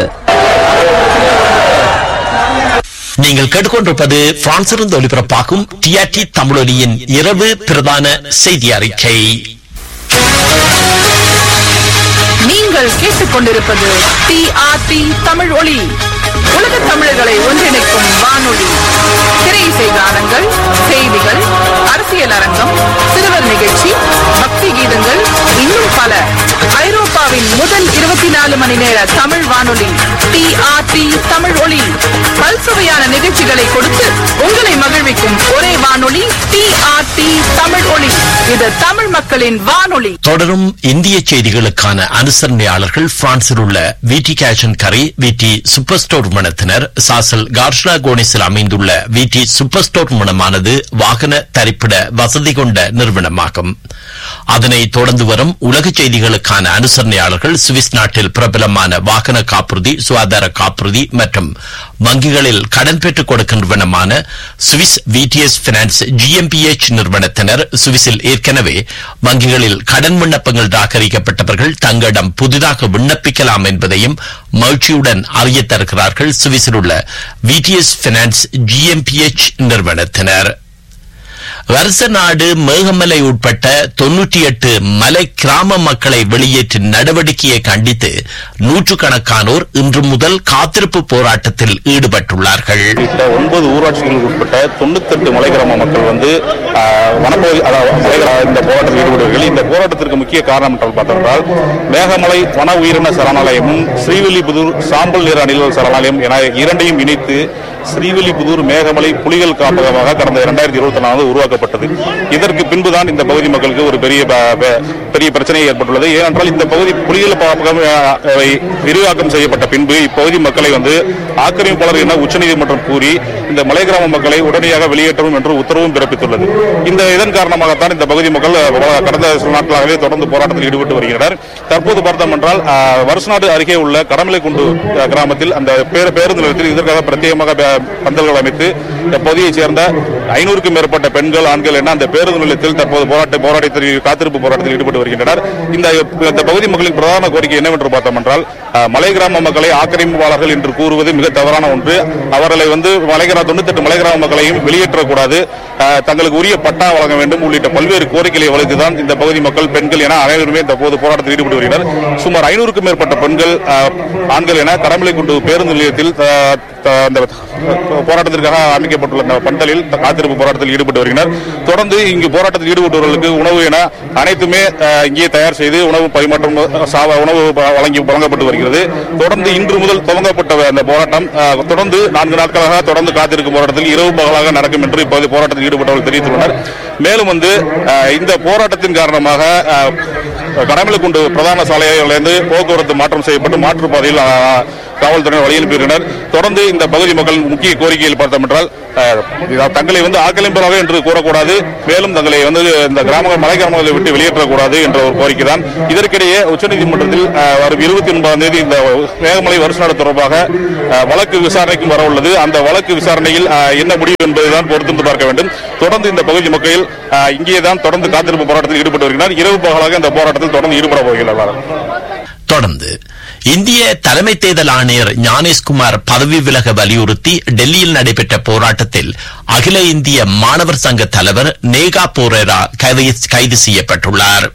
நீங்கள் கேட்டுக்கொண்டிருப்பது பிரான்சிலிருந்து ஒலிபரப்பாகும் டிஆர்டி தமிழொலியின் இரவு பிரதான செய்தி அறிக்கை நீங்கள் கேட்டுக்கொண்டிருப்பது டிஆர்டி தமிழ் ஒளி உலக தமிழர்களை ஒன்றிணைக்கும் வானொலி திரை இசை கானங்கள் செய்திகள் அரசியல் அரங்கம் சிறுவர் நிகழ்ச்சி பக்தி கீதங்கள் இன்னும் பல ஐரோப்பாவின் முதல் இருபத்தி நாலு மணி நேர தமிழ் வானொலி டிஆர்டி தமிழ் ஒளி பல்சுவையான நிகழ்ச்சிகளை கொடுத்து உங்களை மகிழ்விக்கும் ஒரே வானொலி டிஆர்டி தமிழ் ஒளி இது தமிழ் மக்களின் வானொலி தொடரும் இந்திய செய்திகளுக்கான அனுசரணையாளர்கள் பிரான்சில் உள்ள விடி கேஷன் கரி விடி சூப்பர் ஸ்டோர் நிறுவனத்தினர் சாசல் கார்ஷ்லா கோனிஸில் அமைந்துள்ள விடி சூப்பர் ஸ்டோர் நிறுவனமானது வாகன தரிப்பிட வசதி கொண்ட நிறுவனமாகும் அதனை தொடர்ந்து வரும் உலக செய்திகளுக்கான அனுசரணையாளர்கள் சுவிஸ் நாட்டில் பிரபலமான வாகன காப்புறுதி சுகாதார காப்புறுதி மற்றும் வங்கிகளில் கடன் பெற்றுக் கொடுக்கின்றவனமான சுவிஸ் விடிஎஸ் பினான்ஸ் ஜிஎம்பிஎச் நிறுவனத்தினர் சுவிஸில் ஏற்கனவே வங்கிகளில் கடன் விண்ணப்பங்கள் ராகரிக்கப்பட்டவர்கள் தங்களிடம் புதிதாக விண்ணப்பிக்கலாம் என்பதையும் மகிழ்ச்சியுடன் அறிய தருகிறார்கள் சுவிஸில் உள்ள விடிஎஸ் பினான்ஸ் ஜிஎம்பிஎச் நிறுவனத்தினர் வருஷ நாடு மேகமலை உட்பட்ட தொன்னூற்றி எட்டு மலை கிராம மக்களை வெளியேற்றும் நடவடிக்கையை கண்டித்து நூற்றுக்கணக்கானோர் இன்று முதல் காத்திருப்பு போராட்டத்தில் ஈடுபட்டுள்ளார்கள் உள்ளிட்ட ஒன்பது ஊராட்சிகளுக்கு உட்பட்ட தொண்ணூத்தெட்டு மலை கிராம மக்கள் வந்து ஆஹ், வனப்பகுதி அதாவது மலைகள- இந்த போராட்டத்தில் ஈடுபடுவார்கள் இந்த போராட்டத்திற்கு முக்கிய காரணம் என்று பார்த்தென்றால் மேகமலை வன உயிரின சரணாலயமும் ஸ்ரீவில்லிபுதூர் சாம்பல் நிற அணில்கள் சரணாலயம் என இரண்டையும் இணைத்து ஸ்ரீவில்லிபுதூர் மேகமலை புலிகள் காப்பகமாக கடந்த இரண்டாயிரத்தி இருபத்தி நாலு உருவாக்கப்பட்டது இதற்கு பின்புதான் இந்த பகுதி மக்களுக்கு ஒரு பெரிய ப- ப- பெரிய பிரச்சனை ஏற்பட்டுள்ளது ஏனென்றால் இந்த பகுதி புலிகள் காப்பகம் அஹ், அவை விரிவாக்கம் செய்யப்பட்ட பின்பு இப்பகுதி மக்களை வந்து ஆக்கிரமிப்பாளர் என உச்சநீதிமன்றம் கூறி இந்த மலை கிராம மக்களை உடனடியாக வெளியேற்றவும் என்று உத்தரவும் பிறப்பித்துள்ளது இந்த இதன் காரணமாகத்தான் இந்த பகுதி மக்கள் அஹ், கடந்த சில நாட்களாகவே தொடர்ந்து போராட்டத்தில் ஈடுபட்டு வருகின்றனர் தற்போது பார்த்தோம் என்றால் அஹ், வருஷநாடு அருகே உள்ள கடமலைக்குண்டு அஹ், கிராமத்தில் அந்த பேர- பேருந்து நிலையத்தில் இதற்காக பிரத்யேகமாக ப- பந்தல்கள் அமைத்து இந்த பகுதியைச் சேர்ந்த ஐநூறுக்கும் மேற்பட்ட பெண்கள் ஆண்கள் என அந்த பேருந்து நிலையத்தில் தற்போது போராட்ட போராட்டத்தில் காத்திருப்பு போராட்டத்தில் ஈடுபட்டு வருகின்றனர் இந்த இந்த பகுதி மக்களின் பிரதான கோரிக்கை என்னவென்று பார்த்தோம் என்றால் அஹ், மலை கிராம மக்களை ஆக்கிரமிப்பாளர்கள் என்று கூறுவது மிக தவறான ஒன்று அவர்களை வந்து மலை கிராம தொண்ணூத்தெட்டு மலை கிராம மக்களையும் வெளியேற்றக்கூடாது அஹ், தங்களுக்கு உரிய பட்டா வழங்க வேண்டும் உள்ளிட்ட பல்வேறு கோரிக்கைகளை வலுத்துதான் இந்த பகுதி மக்கள் பெண்கள் என அனைவருமே இந்த போது போராட்டத்தில் ஈடுபட்டு வருகின்றனர் சுமார் ஐநூறுக்கும் மேற்பட்ட பெண்கள் அஹ், ஆண்கள் என கடமலை கொண்டு பேருந்து நிலையத்தில் அஹ், த- அந்த போராட்டத்திற்காக அமைக்கப்பட்டுள்ள இந்த பந்தலில் காத்திருப்பு போராட்டத்தில் ஈடுபட்டு வருகின்றனர் தொடர்ந்து இங்கு போராட்டத்தில் ஈடுபட்டவர்களுக்கு உணவு என அனைத்துமே அஹ், இங்கே தயார் செய்து உணவு பரிமாற்றம் சாவ உணவு ப- வழங்கி வழங்கப்பட்டு வருகிறது தொடர்ந்து இன்று முதல் துவங்கப்பட்ட அந்த போராட்டம் அஹ், தொடர்ந்து நான்கு நாட்களாக தொடர்ந்து காத்திருக்கும் போராட்டத்தில் இரவு பகலாக நடக்கும் என்று இப்போது போராட்டத்தில் ஈடுபட்டவர்கள் தெரிவித்துள்ளனர் மேலும் வந்து அஹ், இந்த போராட்டத்தின் காரணமாக அஹ், கடமலைக்குண்டு பிரதான சாலையிலிருந்து போக்குவரத்து மாற்றம் செய்யப்பட்டு மாற்றுப்பாதையில் அஹ், காவல்துறையினர் வழி அனுப்பியிருந்தனர் தொடர்ந்து இந்த பகுதி மக்கள் முக்கிய கோரிக்கையில் பார்த்தோம் என்றால் அஹ், இது தங்களை வந்து ஆக்கிரமிப்பாளர்கள் என்று கூறக்கூடாது மேலும் தங்களை வந்து இந்த கிராமங்கள் மலை கிராமங்களை விட்டு வெளியேற்றக்கூடாது என்ற ஒரு கோரிக்கை தான் இதற்கிடையே உச்சநீதிமன்றத்தில் அஹ், வரும் இருபத்தி ஒன்பதாம் தேதி இந்த வேகமலை வருஷ நாடு தொடர்பாக அஹ், வழக்கு விசாரணைக்கும் வர உள்ளது அந்த வழக்கு விசாரணையில் அஹ், என்ன முடிவு என்பதுதான் பொறுத்திருந்து பார்க்க வேண்டும் தொடர்ந்து இந்த பகுதி மக்கள் அஹ், இங்கே தான் தொடர்ந்து காத்திருப்பு போராட்டத்தில் ஈடுபட்டு வருகிறார் இரவு பகலாக இந்த போராட்டத்தில் தொடர்ந்து ஈடுபட போகிறார் தொடர்ந்து இந்திய தலைமை தேர்தல் ஆணையர் ஞானேஷ்குமார் பதவி விலக வலியுறுத்தி டெல்லியில் நடைபெற்ற போராட்டத்தில் அகில இந்திய மாணவர் சங்க தலைவர் நேகா போரேரா கைது- கைது செய்யப்பட்டுள்ளார்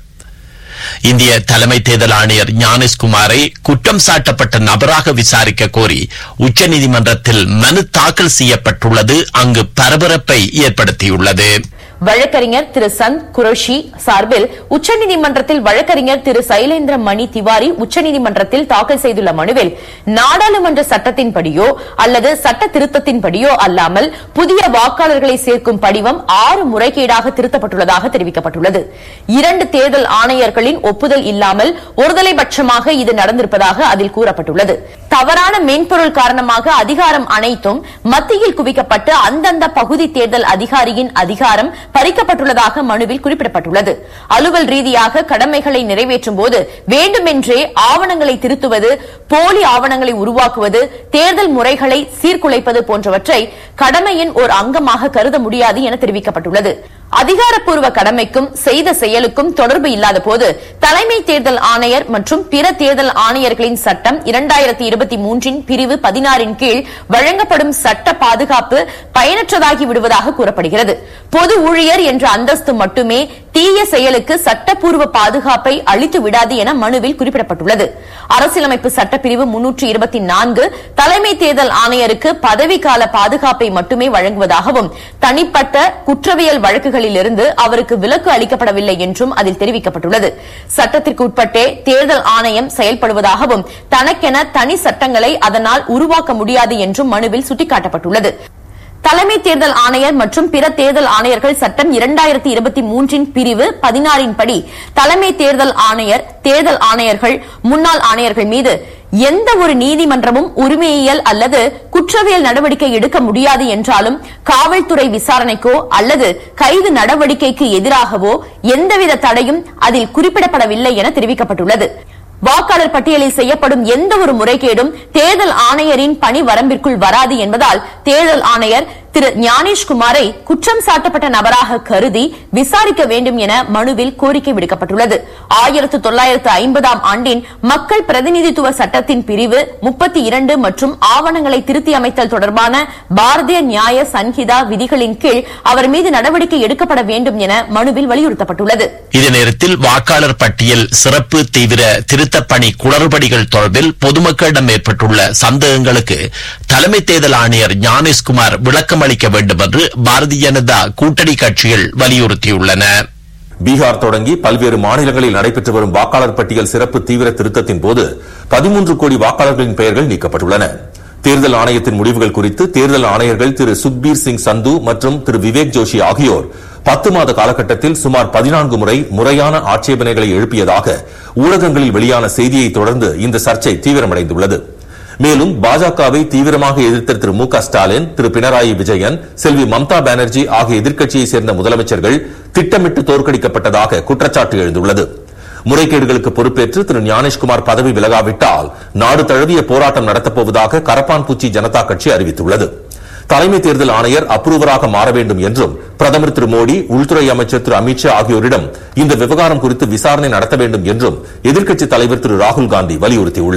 இந்திய தலைமை தேர்தல் ஆணையர் ஞானேஷ்குமாரை குற்றம் சாட்டப்பட்ட நபராக விசாரிக்க கோரி உச்சநீதிமன்றத்தில் மனு தாக்கல் செய்யப்பட்டுள்ளது அங்கு பரபரப்பை ஏற்படுத்தியுள்ளது வழக்கறிஞர் திரு சந்த் குரோஷி சார்பில் உச்சநீதிமன்றத்தில் வழக்கறிஞர் திரு சைலேந்திர மணி திவாரி உச்சநீதிமன்றத்தில் தாக்கல் செய்துள்ள மனுவில் நாடாளுமன்ற சட்டத்தின்படியோ அல்லது சட்ட திருத்தத்தின்படியோ அல்லாமல் புதிய வாக்காளர்களை சேர்க்கும் படிவம் ஆறு முறைகேடாக திருத்தப்பட்டுள்ளதாக தெரிவிக்கப்பட்டுள்ளது இரண்டு தேர்தல் ஆணையர்களின் ஒப்புதல் இல்லாமல் ஒருதலைபட்சமாக இது நடந்திருப்பதாக அதில் கூறப்பட்டுள்ளது தவறான மென்பொருள் காரணமாக அதிகாரம் அனைத்தும் மத்தியில் குவிக்கப்பட்டு அந்தந்த பகுதி தேர்தல் அதிகாரியின் அதிகாரம் பறிக்கப்பட்டுள்ளதாக மனுவில் குறிப்பிடப்பட்டுள்ளது அலுவல் ரீதியாக கடமைகளை நிறைவேற்றும் போது வேண்டுமென்றே ஆவணங்களை திருத்துவது போலி ஆவணங்களை உருவாக்குவது தேர்தல் முறைகளை சீர்குலைப்பது போன்றவற்றை கடமையின் ஒரு அங்கமாக கருத முடியாது என தெரிவிக்கப்பட்டுள்ளது அதிகாரப்பூர்வ கடமைக்கும் செய்த செயலுக்கும் தொடர்பு இல்லாத போது தலைமை தேர்தல் ஆணையர் மற்றும் பிற தேர்தல் ஆணையர்களின் சட்டம் இரண்டாயிரத்தி இருபத்தி மூன்றின் பிரிவு பதினாறின் கீழ் வழங்கப்படும் சட்ட பாதுகாப்பு பயனற்றதாகி விடுவதாக கூறப்படுகிறது பொது ஊழியர் என்ற அந்தஸ்து மட்டுமே தீய செயலுக்கு சட்டப்பூர்வ பாதுகாப்பை அளித்து விடாது என மனுவில் குறிப்பிடப்பட்டுள்ளது அரசியலமைப்பு சட்டப்பிரிவு முன்னூற்று இருபத்தி நான்கு தலைமை தேர்தல் ஆணையருக்கு பதவிக்கால பாதுகாப்பை மட்டுமே வழங்குவதாகவும் தனிப்பட்ட குற்றவியல் வழக்குகளிலிருந்து அவருக்கு விலக்கு அளிக்கப்படவில்லை என்றும் அதில் தெரிவிக்கப்பட்டுள்ளது சட்டத்திற்கு உட்பட்டே தேர்தல் ஆணையம் செயல்படுவதாகவும் தனக்கென தனி சட்டங்களை அதனால் உருவாக்க முடியாது என்றும் மனுவில் சுட்டிக்காட்டப்பட்டுள்ளது தலைமை தேர்தல் ஆணையர் மற்றும் பிற தேர்தல் ஆணையர்கள் சட்டம் இரண்டாயிரத்தி இருபத்தி மூன்றின் பிரிவு பதினாறின் படி தலைமை தேர்தல் ஆணையர் தேர்தல் ஆணையர்கள் முன்னாள் ஆணையர்கள் மீது எந்த ஒரு நீதிமன்றமும் உரிமையியல் அல்லது குற்றவியல் நடவடிக்கை எடுக்க முடியாது என்றாலும் காவல்துறை விசாரணைக்கோ அல்லது கைது நடவடிக்கைக்கு எதிராகவோ எந்தவித தடையும் அதில் குறிப்பிடப்படவில்லை என தெரிவிக்கப்பட்டுள்ளது வாக்காளர் பட்டியலில் செய்யப்படும் எந்த ஒரு முறைகேடும் தேர்தல் ஆணையரின் பணி வரம்பிற்குள் வராது என்பதால் தேர்தல் ஆணையர் திரு ஞானேஷ்குமாரை குற்றம் சாட்டப்பட்ட நபராக கருதி விசாரிக்க வேண்டும் என மனுவில் கோரிக்கை விடுக்கப்பட்டுள்ளது ஆயிரத்து தொள்ளாயிரத்து ஐம்பதாம் ஆண்டின் மக்கள் பிரதிநிதித்துவ சட்டத்தின் பிரிவு முப்பத்தி இரண்டு மற்றும் ஆவணங்களை திருத்தி அமைத்தல் தொடர்பான பாரதிய நியாய சன்ஹிதா விதிகளின் கீழ் அவர் மீது நடவடிக்கை எடுக்கப்பட வேண்டும் என மனுவில் வலியுறுத்தப்பட்டுள்ளது இதே நேரத்தில் வாக்காளர் பட்டியல் சிறப்பு தீவிர திருத்தப் பணி குளறுபடிகள் தொடர்பில் பொதுமக்களிடம் ஏற்பட்டுள்ள சந்தேகங்களுக்கு தலைமை தேர்தல் ஆணையர் ஞானேஷ்குமார் விளக்கம் அளிக்க வேண்டும் என்று பாரதிய ஜனதா கூட்டணி கட்சிகள் வலியுறுத்தியுள்ளன பீகார் தொடங்கி பல்வேறு மாநிலங்களில் நடைபெற்று வரும் வாக்காளர் பட்டியல் சிறப்பு தீவிர திருத்தத்தின் போது பதிமூன்று கோடி வாக்காளர்களின் பெயர்கள் நீக்கப்பட்டுள்ளன தேர்தல் ஆணையத்தின் முடிவுகள் குறித்து தேர்தல் ஆணையர்கள் திரு சுக்பீர் சிங் சந்து மற்றும் திரு விவேக் ஜோஷி ஆகியோர் பத்து மாத காலகட்டத்தில் சுமார் பதினான்கு முறை முறையான ஆட்சேபனைகளை எழுப்பியதாக ஊடகங்களில் வெளியான செய்தியை தொடர்ந்து இந்த சர்ச்சை தீவிரமடைந்துள்ளது மேலும் பாஜகவை தீவிரமாக எதிர்த்த திரு மு க ஸ்டாலின் திரு பினராயி விஜயன் செல்வி மம்தா பானர்ஜி ஆகிய எதிர்க்கட்சியை சேர்ந்த முதலமைச்சர்கள் திட்டமிட்டு தோற்கடிக்கப்பட்டதாக குற்றச்சாட்டு எழுந்துள்ளது முறைகேடுகளுக்கு பொறுப்பேற்று திரு ஞானேஷ்குமார் பதவி விலகாவிட்டால் நாடு தழுவிய போராட்டம் நடத்தப்போவதாக கரப்பான்பூச்சி ஜனதா கட்சி அறிவித்துள்ளது தலைமை தேர்தல் ஆணையர் அப்ரூவராக மாற வேண்டும் என்றும் பிரதமர் திரு மோடி உள்துறை அமைச்சர் திரு அமித்ஷா ஆகியோரிடம் இந்த விவகாரம் குறித்து விசாரணை நடத்த வேண்டும் என்றும் எதிர்க்கட்சித் தலைவர் திரு ராகுல் காந்தி வலியுறுத்தியுள்ளார்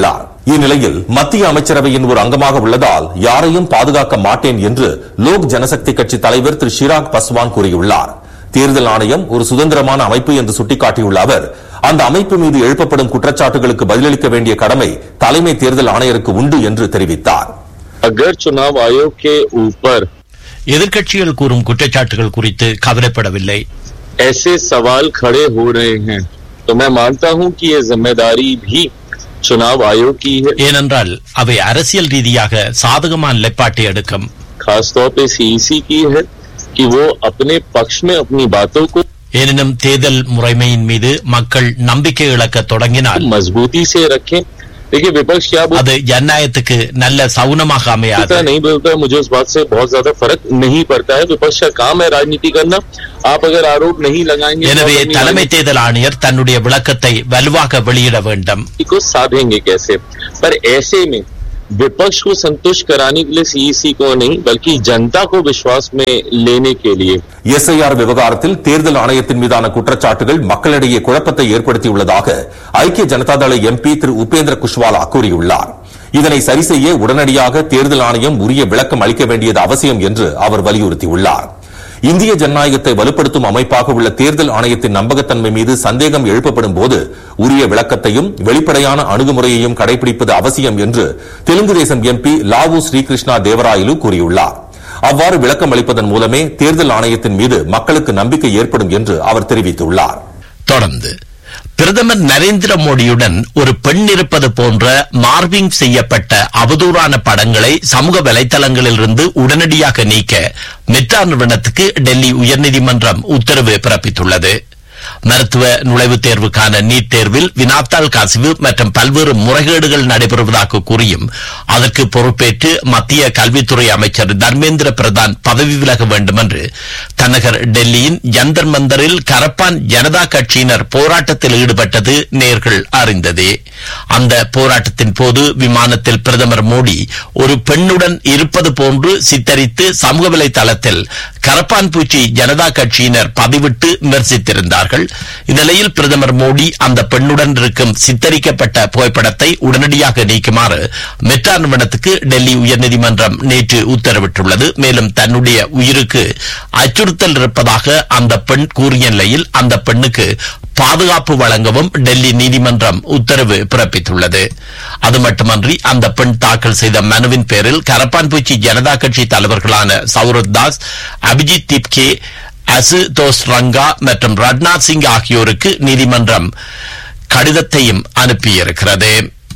இந்நிலையில் மத்திய அமைச்சரவையின் ஒரு அங்கமாக உள்ளதால் யாரையும் பாதுகாக்க மாட்டேன் என்று லோக் ஜனசக்தி கட்சி தலைவர் திரு ஷிராக் பஸ்வான் கூறியுள்ளார் தேர்தல் ஆணையம் ஒரு சுதந்திரமான அமைப்பு என்று சுட்டிக்காட்டியுள்ள அவர் அந்த அமைப்பு மீது எழுப்பப்படும் குற்றச்சாட்டுகளுக்கு பதிலளிக்க வேண்டிய கடமை தலைமை தேர்தல் ஆணையருக்கு உண்டு என்று தெரிவித்தார் अगर चुनाव आयोग के ऊपर எதிர்க்கட்சிகள் கூறும் குற்றச்சாட்டுகள் குறித்து கவலைப்படவில்லை ऐसे सवाल खड़े हो रहे हैं तो मैं मानता हूं कि ये जिम्मेदारी भी चुनाव आयोग की है ஏனென்றால் அவை அரசியல் ரீதியாக சாதகமான நிலைப்பாட்டை எடுக்கும் खासतौर पे सीईसी की है कि वो अपने पक्ष में अपनी बातों को எனினும் தேர்தல் முறைமையின் மீது மக்கள் நம்பிக்கை இழக்க தொடங்கினால் मजबूती से रखें देखिए विपक्ष क्या அது ஜனநாயகத்துக்கு நல்ல சவுனமாக அமையாது बोलता है नहीं बोलता है मुझे उस बात से बहुत ज्यादा फर्क नहीं पड़ता है विपक्ष का काम है राजनीति करना आप अगर आरोप नहीं लगाएंगे तो எனவே आप अपनी தலைமை தேர்தல் ஆணையர் தன்னுடைய விளக்கத்தை வலுவாக வெளியிட வேண்டும் राजनीति को साधेंगे कैसे पर ऐसे में विपक्ष को संतुष्ट कराने के लिए सीईसी को नहीं बल्कि जनता को विश्वास में लेने के लिए எஸ்ஐஆர் விவகாரத்தில் தேர்தல் ஆணையத்தின் மீதான குற்றச்சாட்டுகள் மக்களிடையே குழப்பத்தை ஏற்படுத்தியுள்ளதாக ஐக்கிய ஜனதா தள எம்பி திரு உபேந்திர குஷ்வாலா கூறியுள்ளார் இதனை சரி செய்ய உடனடியாக தேர்தல் ஆணையம் உரிய விளக்கம் அளிக்க வேண்டியது அவசியம் என்று அவர் வலியுறுத்தியுள்ளார் இந்திய ஜனநாயகத்தை வலுப்படுத்தும் அமைப்பாக உள்ள தேர்தல் ஆணையத்தின் நம்பகத்தன்மை மீது சந்தேகம் எழுப்பப்படும் போது உரிய விளக்கத்தையும் வெளிப்படையான அணுகுமுறையையும் கடைபிடிப்பது அவசியம் என்று தெலுங்கு தேசம் எம்பி லாவு ஸ்ரீகிருஷ்ணா தேவராயலு கூறியுள்ளார் அவ்வாறு விளக்கம் அளிப்பதன் மூலமே தேர்தல் ஆணையத்தின் மீது மக்களுக்கு நம்பிக்கை ஏற்படும் என்று அவர் தெரிவித்துள்ளார் தொடர்ந்து பிரதமர் நரேந்திர மோடியுடன் ஒரு பெண் இருப்பது போன்ற மார்பிங் செய்யப்பட்ட அவதூறான படங்களை சமூக வலைதளங்களிலிருந்து உடனடியாக நீக்க மெட்ரா நிறுவனத்துக்கு டெல்லி உயர்நீதிமன்றம் உத்தரவு பிறப்பித்துள்ளது மருத்துவ நுழைவுத் தேர்வுக்கான நீட் தேர்வில் வினாத்தாள் கசிவு மற்றும் பல்வேறு முறைகேடுகள் நடைபெறுவதாக கூறியும் அதற்கு பொறுப்பேற்று மத்திய கல்வித்துறை அமைச்சர் தர்மேந்திர பிரதான் பதவி விலக வேண்டும் என்று தலைநகர் டெல்லியின் ஜந்தர் மந்தரில் கரப்பான் ஜனதா கட்சியினர் போராட்டத்தில் ஈடுபட்டது நேர்கள் அறிந்ததே அந்த போராட்டத்தின் போது விமானத்தில் பிரதமர் மோடி ஒரு பெண்ணுடன் இருப்பது போன்று சித்தரித்து சமூக வலைதளத்தில் கரப்பான் பூச்சி ஜனதா கட்சியினர் பதிவிட்டு விமர்சித்திருந்தார்கள் இந்நிலையில் பிரதமர் மோடி அந்த பெண்ணுடன் இருக்கும் சித்தரிக்கப்பட்ட புகைப்படத்தை உடனடியாக நீக்குமாறு மெட்ரா நிறுவனத்துக்கு டெல்லி உயர்நீதிமன்றம் நேற்று உத்தரவிட்டுள்ளது மேலும் தன்னுடைய உயிருக்கு அச்சுறுத்தல் இருப்பதாக அந்த பெண் கூறிய நிலையில் அந்த பெண்ணுக்கு பாதுகாப்பு வழங்கவும் டெல்லி நீதிமன்றம் உத்தரவு பிறப்பித்துள்ளது அது மட்டுமன்றி அந்த பெண் தாக்கல் செய்த மனுவின் பேரில் கரப்பான்பூச்சி ஜனதா கட்சி தலைவர்களான சௌரத் தாஸ் அபிஜித் திப்கே அசுதோஸ் ரங்கா மற்றும் ராஜ்நாத் சிங் ஆகியோருக்கு நீதிமன்றம் கடிதத்தையும் அனுப்பியிருக்கிறது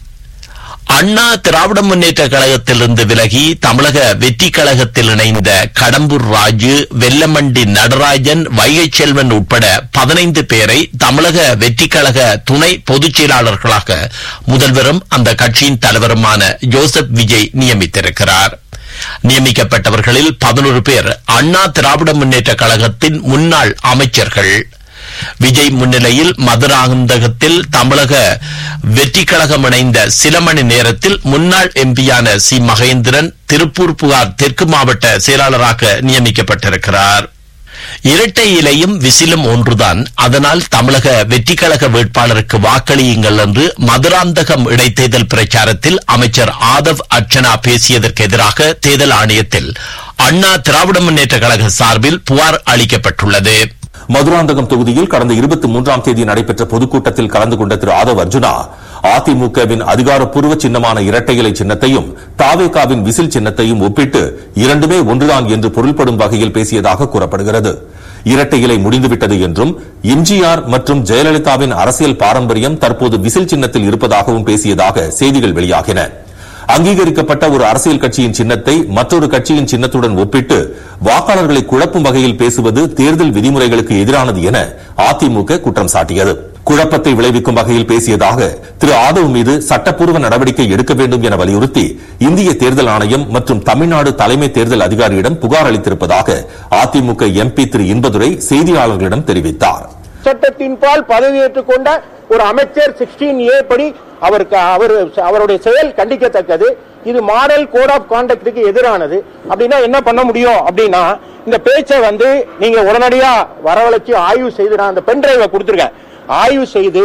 அண்ணா திராவிட முன்னேற்ற கழகத்திலிருந்து விலகி தமிழக வெற்றி கழகத்தில் இணைந்த கடம்பூர் ராஜு வெல்லமண்டி நடராஜன் வைகை செல்வன் உட்பட பதினைந்து பேரை தமிழக வெற்றி கழக துணை பொதுச் செயலாளர்களாக முதல்வரும் அந்த கட்சியின் தலைவருமான ஜோசப் விஜய் நியமித்திருக்கிறார் நியமிக்கப்பட்டவர்களில் பதினோரு பேர் அண்ணா திராவிட முன்னேற்ற கழகத்தின் முன்னாள் அமைச்சர்கள் விஜய் முன்னிலையில் மதுராந்தகத்தில் தமிழக வெற்றி கழகம் இணைந்த சில மணி நேரத்தில் முன்னாள் எம்பியான சி மகேந்திரன் திருப்பூர் புகார் தெற்கு மாவட்ட செயலாளராக நியமிக்கப்பட்டிருக்கிறார் இரட்டை இலையும் விசிலும் ஒன்றுதான் அதனால் தமிழக வெற்றி கழக வேட்பாளருக்கு வாக்களியுங்கள் என்று மதுராந்தகம் இடைத்தேர்தல் பிரச்சாரத்தில் அமைச்சர் ஆதவ் அர்ச்சனா பேசியதற்கு எதிராக தேர்தல் ஆணையத்தில் அண்ணா திராவிட முன்னேற்ற கழக சார்பில் புகார் அளிக்கப்பட்டுள்ளது மதுராந்தகம் தொகுதியில் கடந்த இருபத்தி மூன்றாம் தேதி நடைபெற்ற பொதுக்கூட்டத்தில் கலந்து கொண்ட திரு ஆதவ் அர்ஜுனா அதிமுகவின் அதிகாரப்பூர்வ சின்னமான இரட்டை இலை சின்னத்தையும் தாவேகாவின் விசில் சின்னத்தையும் ஒப்பிட்டு இரண்டுமே ஒன்றுதான் என்று பொருள்படும் வகையில் பேசியதாக கூறப்படுகிறது இரட்டை இலை முடிந்துவிட்டது என்றும் எம்ஜிஆர் மற்றும் ஜெயலலிதாவின் அரசியல் பாரம்பரியம் தற்போது விசில் சின்னத்தில் இருப்பதாகவும் பேசியதாக செய்திகள் வெளியாகின அங்கீகரிக்கப்பட்ட ஒரு அரசியல் கட்சியின் சின்னத்தை மற்றொரு கட்சியின் சின்னத்துடன் ஒப்பிட்டு வாக்காளர்களை குழப்பும் வகையில் பேசுவது தேர்தல் விதிமுறைகளுக்கு எதிரானது என அதிமுக குற்றம் சாட்டியது குழப்பத்தை விளைவிக்கும் வகையில் பேசியதாக திரு ஆதவ் மீது சட்டப்பூர்வ நடவடிக்கை எடுக்க வேண்டும் என வலியுறுத்தி இந்திய தேர்தல் ஆணையம் மற்றும் தமிழ்நாடு தலைமை தேர்தல் அதிகாரியிடம் புகார் அளித்திருப்பதாக அதிமுக எம்பி திரு இன்பதுரை செய்தியாளர்களிடம் தெரிவித்தார் சட்டத்தின்பால் பதவியேற்றுக் கொண்ட ஒரு அமைச்சர் சிக்ஸ்டீன் ஏ படி அவருக்கு அவர் அவருடைய செயல் கண்டிக்கத்தக்கது இது மாடல் கோட் ஆஃப் கான்டக்டுக்கு எதிரானது அப்படின்னா என்ன பண்ண முடியும் அப்படின்னா இந்த பேச்சை வந்து நீங்க உடனடியா வரவழைச்சு ஆய்வு செய்து நான் அந்த பென் டிரைவை கொடுத்துருக்கேன் ஆய்வு செய்து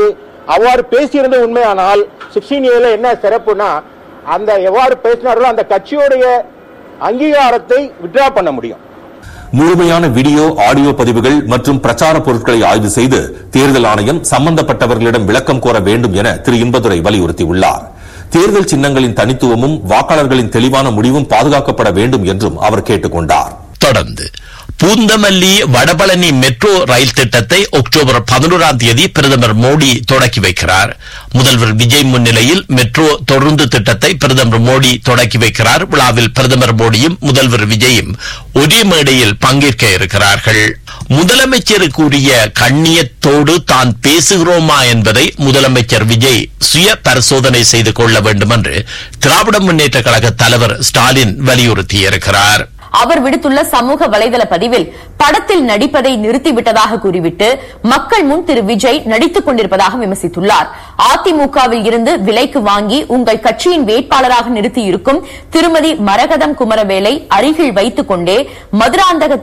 அவ்வாறு பேசியிருந்த உண்மையானால் சிக்ஸ்டீன் ஏல என்ன சிறப்புனா அந்த எவ்வாறு பேசினார்களோ அந்த கட்சியுடைய அங்கீகாரத்தை வித்ரா பண்ண முடியும் முழுமையான வீடியோ ஆடியோ பதிவுகள் மற்றும் பிரச்சார பொருட்களை ஆய்வு செய்து தேர்தல் ஆணையம் சம்பந்தப்பட்டவர்களிடம் விளக்கம் கோர வேண்டும் என திரு இன்பதுரை வலியுறுத்தியுள்ளார் தேர்தல் சின்னங்களின் தனித்துவமும் வாக்காளர்களின் தெளிவான முடிவும் பாதுகாக்கப்பட வேண்டும் என்றும் அவர் கேட்டுக் கொண்டார் தொடர்ந்து பூந்தமல்லி வடபழனி மெட்ரோ ரயில் திட்டத்தை அக்டோபர் பதினோராம் தேதி பிரதமர் மோடி தொடக்கி வைக்கிறார் முதல்வர் விஜய் முன்னிலையில் மெட்ரோ தொடர்ந்து திட்டத்தை பிரதமர் மோடி தொடக்கி வைக்கிறார் விழாவில் பிரதமர் மோடியும் முதல்வர் விஜயும் ஒரே மேடையில் பங்கேற்க இருக்கிறார்கள் முதலமைச்சருக்கு உரிய கண்ணியத்தோடு தான் பேசுகிறோமா என்பதை முதலமைச்சர் விஜய் சுய பரிசோதனை செய்து கொள்ள வேண்டும் என்று திராவிட முன்னேற்ற கழக தலைவர் ஸ்டாலின் வலியுறுத்தியிருக்கிறார் அவர் விடுத்துள்ள சமூக வலைதள பதிவில் படத்தில் நடிப்பதை நிறுத்திவிட்டதாக கூறிவிட்டு மக்கள் முன் திரு விஜய் நடித்துக் கொண்டிருப்பதாக விமர்சித்துள்ளார் அதிமுகவில் இருந்து விலைக்கு வாங்கி உங்கள் கட்சியின் வேட்பாளராக நிறுத்தியிருக்கும் திருமதி மரகதம் குமரவேலை அருகில் வைத்துக் கொண்டே மதுராந்தக